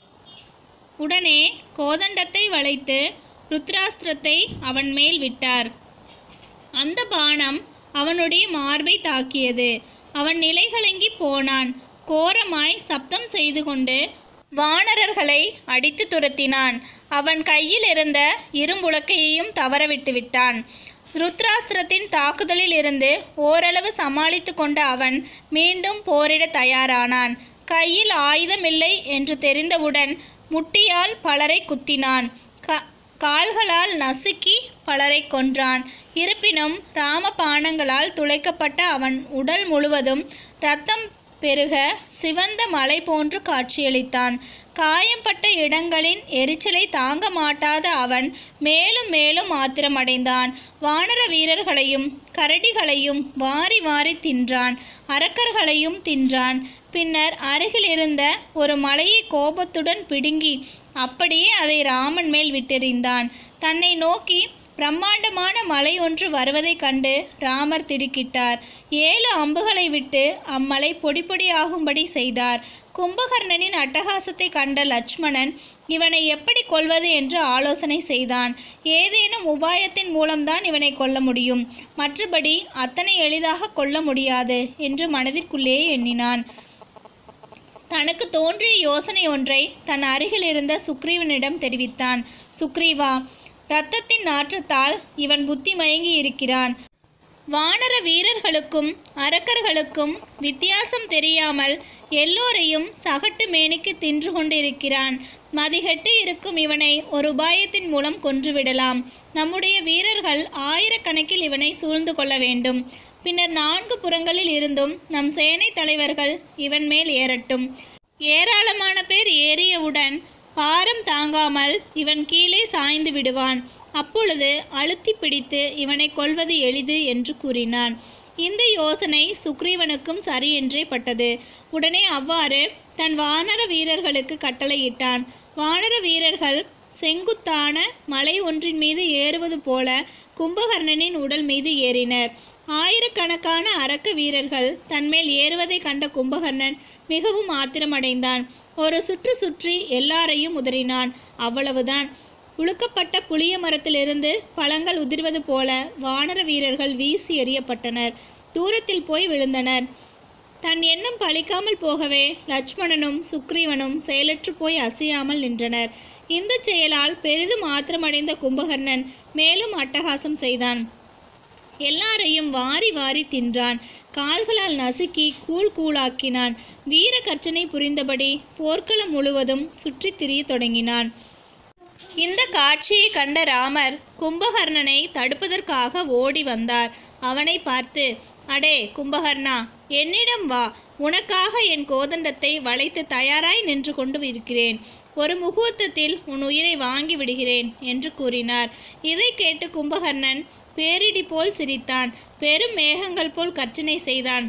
உடனே கோதண்டத்தை வளைத்து ருத்ராஸ்திரத்தை அவன் மேல் விட்டார் அந்த பானம் அவனுடைய மார்பை தாக்கியது அவன் நிலைகலங்கி போனான் கோரமாய் சப்தம் செய்து கொண்டு வானரர்களை அடித்து துரத்தினான் அவன் கையில் இருந்த இரும்புலக்கையையும் தவறவிட்டு விட்டான் ருத்ராஸ்திரத்தின் தாக்குதலில் இருந்து ஓரளவு சமாளித்து கொண்ட அவன் மீண்டும் போரிட தயாரானான் கையில் ஆயுதமில்லை என்று தெரிந்தவுடன் முட்டியால் பலரை குத்தினான் க கால்களால் நசுக்கி பலரை கொன்றான் இருப்பினும் ராமபாணங்களால் துளைக்கப்பட்ட அவன் உடல் முழுவதும் இரத்தம் பெருக சிவந்த மலை போன்று காட்சியளித்தான் காயம்பட்ட இடங்களின் எரிச்சலை தாங்க மாட்டாத அவன் மேலும் மேலும் ஆத்திரமடைந்தான் வானர வீரர்களையும் கரடிகளையும் வாரி வாரி தின்றான் அரக்கர்களையும் தின்றான் பின்னர் அருகில் இருந்த ஒரு மலையை கோபத்துடன் பிடுங்கி அப்படியே அதை ராமன் மேல் விட்டெறிந்தான் தன்னை நோக்கி பிரம்மாண்டமான மலை ஒன்று வருவதைக் கண்டு ராமர் திடுக்கிட்டார் ஏழு அம்புகளை விட்டு அம்மலை பொடி பொடியாகும்படி செய்தார் கும்பகர்ணனின் அட்டகாசத்தை கண்ட லட்சுமணன் இவனை எப்படி கொல்வது என்று ஆலோசனை செய்தான் ஏதேனும் உபாயத்தின் மூலம்தான் இவனை கொல்ல முடியும் மற்றபடி அத்தனை எளிதாக கொல்ல முடியாது என்று மனதிற்குள்ளே எண்ணினான் தனக்கு தோன்றிய யோசனை ஒன்றை தன் அருகில் இருந்த சுக்ரீவனிடம் தெரிவித்தான் சுக்ரீவா இரத்தத்தின் நாற்றத்தால் இவன் புத்தி மயங்கி இருக்கிறான் வானர வீரர்களுக்கும் அரக்கர்களுக்கும் வித்தியாசம் தெரியாமல் எல்லோரையும் சகட்டு மேனிக்கு தின்று கொண்டிருக்கிறான் மதிகட்டு இருக்கும் இவனை ஒரு உபாயத்தின் மூலம் கொன்றுவிடலாம் நம்முடைய வீரர்கள் ஆயிரக்கணக்கில் இவனை சூழ்ந்து கொள்ள வேண்டும் பின்னர் நான்கு புறங்களில் இருந்தும் நம் சேனை தலைவர்கள் இவன் மேல் ஏறட்டும் ஏராளமான பேர் ஏறியவுடன் பாரம் தாங்காமல் இவன் கீழே சாய்ந்து விடுவான் அப்பொழுது அழுத்தி பிடித்து இவனை கொல்வது எளிது என்று கூறினான் இந்த யோசனை சுக்ரீவனுக்கும் சரி என்றே பட்டது உடனே அவ்வாறு தன் வானர வீரர்களுக்கு கட்டளையிட்டான் வானர வீரர்கள் செங்குத்தான மலை ஒன்றின் மீது ஏறுவது போல கும்பகர்ணனின் உடல் மீது ஏறினர் ஆயிரக்கணக்கான அரக்க வீரர்கள் தன்மேல் ஏறுவதை கண்ட கும்பகர்ணன் மிகவும் ஆத்திரமடைந்தான் ஒரு சுற்று சுற்றி எல்லாரையும் உதறினான் அவ்வளவுதான் உழுக்கப்பட்ட புளிய மரத்திலிருந்து பழங்கள் உதிர்வது போல வானர வீரர்கள் வீசி எறியப்பட்டனர் தூரத்தில் போய் விழுந்தனர் தன் எண்ணம் பலிக்காமல் போகவே லட்சுமணனும் சுக்ரீவனும் செயலற்று போய் அசையாமல் நின்றனர் இந்த செயலால் பெரிதும் ஆத்திரமடைந்த கும்பகர்ணன் மேலும் அட்டகாசம் செய்தான் எல்லாரையும் வாரி வாரி தின்றான் கால்களால் நசுக்கி கூழ் கூழாக்கினான் வீர கர்ச்சனை புரிந்தபடி போர்க்களம் முழுவதும் சுற்றித் திரியத் தொடங்கினான் இந்த காட்சியை கண்ட ராமர் கும்பகர்ணனை தடுப்பதற்காக ஓடி வந்தார் அவனை பார்த்து அடே கும்பகர்ணா என்னிடம் வா உனக்காக என் கோதண்டத்தை வளைத்து தயாராய் நின்று கொண்டு இருக்கிறேன் ஒரு முகூர்த்தத்தில் உன் உயிரை வாங்கி விடுகிறேன் என்று கூறினார் இதை கேட்டு கும்பகர்ணன் பேரிடி போல் சிரித்தான் பெரும் மேகங்கள் போல் கர்ச்சனை செய்தான்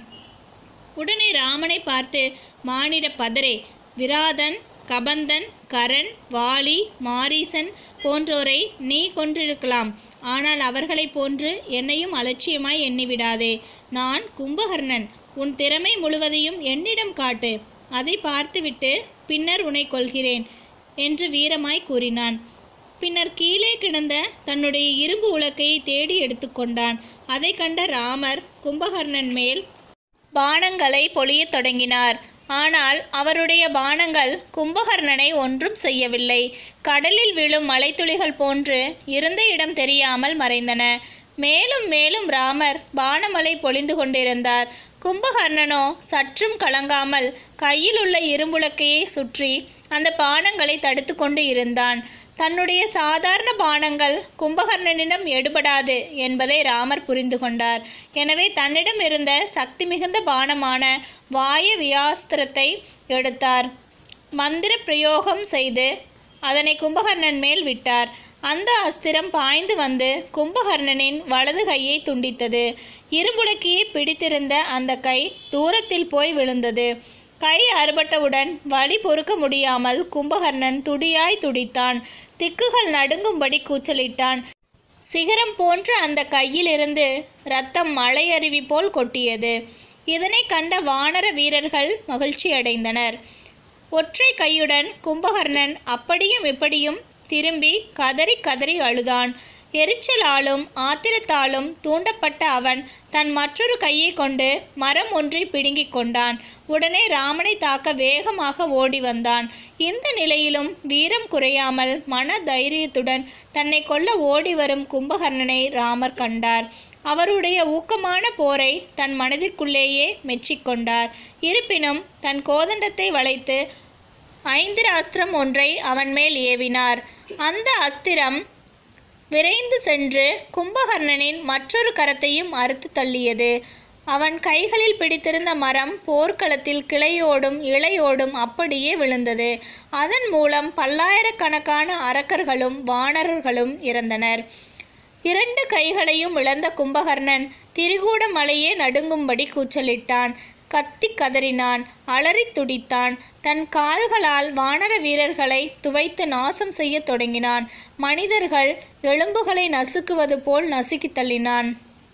உடனே ராமனை பார்த்து மானிட பதரே விராதன் கபந்தன் கரண் வாலி மாரீசன் போன்றோரை நீ கொன்றிருக்கலாம் ஆனால் அவர்களைப் போன்று என்னையும் அலட்சியமாய் எண்ணிவிடாதே நான் கும்பகர்ணன் உன் திறமை முழுவதையும் என்னிடம் காட்டு அதை பார்த்துவிட்டு பின்னர் உன்னை கொள்கிறேன் என்று வீரமாய் கூறினான் பின்னர் கீழே கிடந்த தன்னுடைய இரும்பு உலக்கையை தேடி எடுத்துக்கொண்டான் அதை கண்ட ராமர் கும்பகர்ணன் மேல் பானங்களை பொழியத் தொடங்கினார் ஆனால் அவருடைய பானங்கள் கும்பகர்ணனை ஒன்றும் செய்யவில்லை கடலில் விழும் மலைத்துளிகள் போன்று இருந்த இடம் தெரியாமல் மறைந்தன மேலும் மேலும் ராமர் பானமலை பொழிந்து கொண்டிருந்தார் கும்பகர்ணனோ சற்றும் கலங்காமல் கையில் உள்ள இரும்புலக்கையை சுற்றி அந்த பானங்களை தடுத்து கொண்டு இருந்தான் தன்னுடைய சாதாரண பானங்கள் கும்பகர்ணனிடம் எடுபடாது என்பதை ராமர் புரிந்து கொண்டார் எனவே தன்னிடம் இருந்த சக்தி மிகுந்த பானமான வாய வியாஸ்திரத்தை எடுத்தார் மந்திர பிரயோகம் செய்து அதனை கும்பகர்ணன் மேல் விட்டார் அந்த அஸ்திரம் பாய்ந்து வந்து கும்பகர்ணனின் வலது கையை துண்டித்தது இரும்புடக்கியை பிடித்திருந்த அந்த கை தூரத்தில் போய் விழுந்தது கை அறுபட்டவுடன் வலி பொறுக்க முடியாமல் கும்பகர்ணன் துடியாய் துடித்தான் திக்குகள் நடுங்கும்படி கூச்சலிட்டான் சிகரம் போன்ற அந்த கையிலிருந்து இரத்தம் மலையருவி போல் கொட்டியது இதனை கண்ட வானர வீரர்கள் மகிழ்ச்சி அடைந்தனர் ஒற்றை கையுடன் கும்பகர்ணன் அப்படியும் இப்படியும் திரும்பி கதறி கதறி அழுதான் எரிச்சலாலும் ஆத்திரத்தாலும் தூண்டப்பட்ட அவன் தன் மற்றொரு கையை கொண்டு மரம் ஒன்றை பிடுங்கிக் கொண்டான் உடனே ராமனை தாக்க வேகமாக ஓடி வந்தான் இந்த நிலையிலும் வீரம் குறையாமல் மன தைரியத்துடன் தன்னை கொல்ல ஓடி வரும் கும்பகர்ணனை ராமர் கண்டார் அவருடைய ஊக்கமான போரை தன் மனதிற்குள்ளேயே மெச்சிக்கொண்டார் இருப்பினும் தன் கோதண்டத்தை வளைத்து ஐந்திர அஸ்திரம் ஒன்றை அவன் மேல் ஏவினார் அந்த அஸ்திரம் விரைந்து சென்று கும்பகர்ணனின் மற்றொரு கரத்தையும் அறுத்து தள்ளியது அவன் கைகளில் பிடித்திருந்த மரம் போர்க்களத்தில் கிளையோடும் இலையோடும் அப்படியே விழுந்தது அதன் மூலம் பல்லாயிரக்கணக்கான அரக்கர்களும் வானரர்களும் இறந்தனர் இரண்டு கைகளையும் இழந்த கும்பகர்ணன் திரிகூட மலையே நடுங்கும்படி கூச்சலிட்டான் கத்தி கதறினான் அலறித் துடித்தான் தன் கால்களால் வானர வீரர்களை துவைத்து நாசம் செய்யத் தொடங்கினான் மனிதர்கள் எலும்புகளை நசுக்குவது போல் நசுக்கித் தள்ளினான்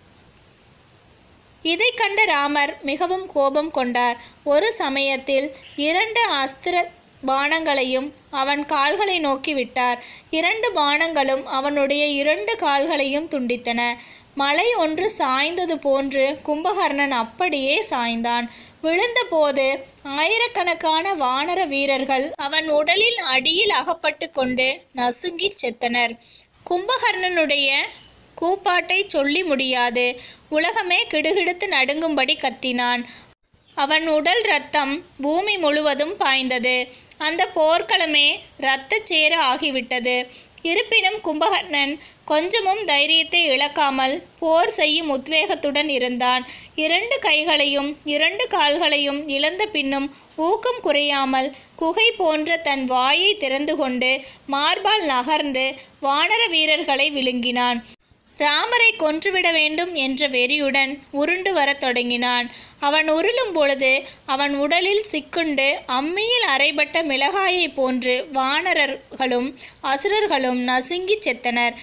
இதை கண்ட ராமர் மிகவும் கோபம் கொண்டார் ஒரு சமயத்தில் இரண்டு அஸ்திர பானங்களையும் அவன் கால்களை நோக்கி விட்டார் இரண்டு பானங்களும் அவனுடைய இரண்டு கால்களையும் துண்டித்தன மலை ஒன்று சாய்ந்தது போன்று கும்பகர்ணன் அப்படியே சாய்ந்தான் விழுந்தபோது ஆயிரக்கணக்கான வானர வீரர்கள் அவன் உடலில் அடியில் அகப்பட்டு கொண்டு நசுங்கி செத்தனர் கும்பகர்ணனுடைய கூப்பாட்டை சொல்லி முடியாது உலகமே கிடுகிடுத்து நடுங்கும்படி கத்தினான் அவன் உடல் ரத்தம் பூமி முழுவதும் பாய்ந்தது அந்த போர்க்களமே இரத்தச் சேர ஆகிவிட்டது இருப்பினும் கும்பகர்ணன் கொஞ்சமும் தைரியத்தை இழக்காமல் போர் செய்யும் உத்வேகத்துடன் இருந்தான் இரண்டு கைகளையும் இரண்டு கால்களையும் இழந்த பின்னும் ஊக்கம் குறையாமல் குகை போன்ற தன் வாயை திறந்து கொண்டு மார்பால் நகர்ந்து வானர வீரர்களை விழுங்கினான் ராமரை கொன்றுவிட வேண்டும் என்ற வெறியுடன் உருண்டு வரத் தொடங்கினான் அவன் உருளும் பொழுது அவன் உடலில் சிக்குண்டு அம்மியில் அரைபட்ட மிளகாயைப் போன்று வானரர்களும் அசுரர்களும் நசுங்கிச் செத்தனர்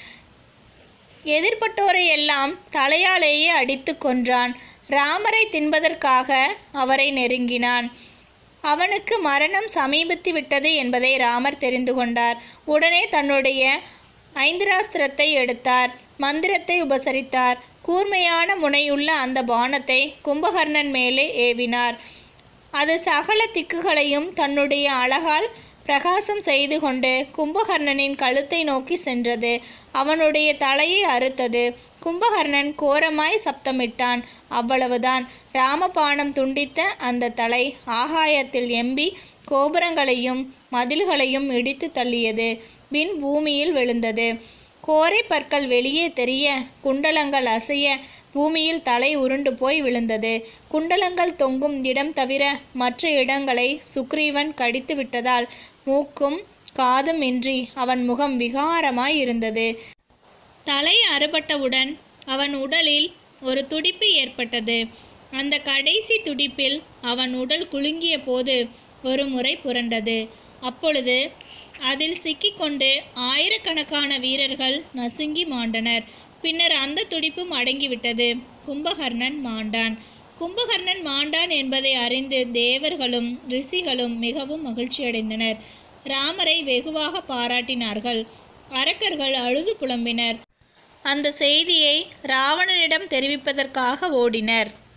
எதிர்ப்பட்டோரை எல்லாம் தலையாலேயே அடித்து கொன்றான் ராமரை தின்பதற்காக அவரை நெருங்கினான் அவனுக்கு மரணம் சமீபித்து விட்டது என்பதை ராமர் தெரிந்து கொண்டார் உடனே தன்னுடைய ஐந்திராஸ்திரத்தை எடுத்தார் மந்திரத்தை உபசரித்தார் கூர்மையான முனையுள்ள அந்த பானத்தை கும்பகர்ணன் மேலே ஏவினார் அது சகல திக்குகளையும் தன்னுடைய அழகால் பிரகாசம் செய்து கொண்டு கும்பகர்ணனின் கழுத்தை நோக்கி சென்றது அவனுடைய தலையை அறுத்தது கும்பகர்ணன் கோரமாய் சப்தமிட்டான் அவ்வளவுதான் ராமபாணம் துண்டித்த அந்த தலை ஆகாயத்தில் எம்பி கோபுரங்களையும் மதில்களையும் இடித்து தள்ளியது பின் பூமியில் விழுந்தது கோரை பற்கள் வெளியே தெரிய குண்டலங்கள் அசைய பூமியில் தலை உருண்டு போய் விழுந்தது குண்டலங்கள் தொங்கும் இடம் தவிர மற்ற இடங்களை சுக்ரீவன் கடித்து விட்டதால் மூக்கும் காதும் இன்றி அவன் முகம் விகாரமாய் இருந்தது தலை அறுபட்டவுடன் அவன் உடலில் ஒரு துடிப்பு ஏற்பட்டது அந்த கடைசி துடிப்பில் அவன் உடல் குலுங்கிய போது ஒரு முறை புரண்டது அப்பொழுது அதில் சிக்கிக்கொண்டு ஆயிரக்கணக்கான வீரர்கள் நசுங்கி மாண்டனர் பின்னர் அந்த துடிப்பும் அடங்கிவிட்டது கும்பகர்ணன் மாண்டான் கும்பகர்ணன் மாண்டான் என்பதை அறிந்து தேவர்களும் ரிஷிகளும் மிகவும் மகிழ்ச்சியடைந்தனர் ராமரை வெகுவாக பாராட்டினார்கள் அரக்கர்கள் அழுது புலம்பினர் அந்த செய்தியை ராவணனிடம் தெரிவிப்பதற்காக ஓடினர்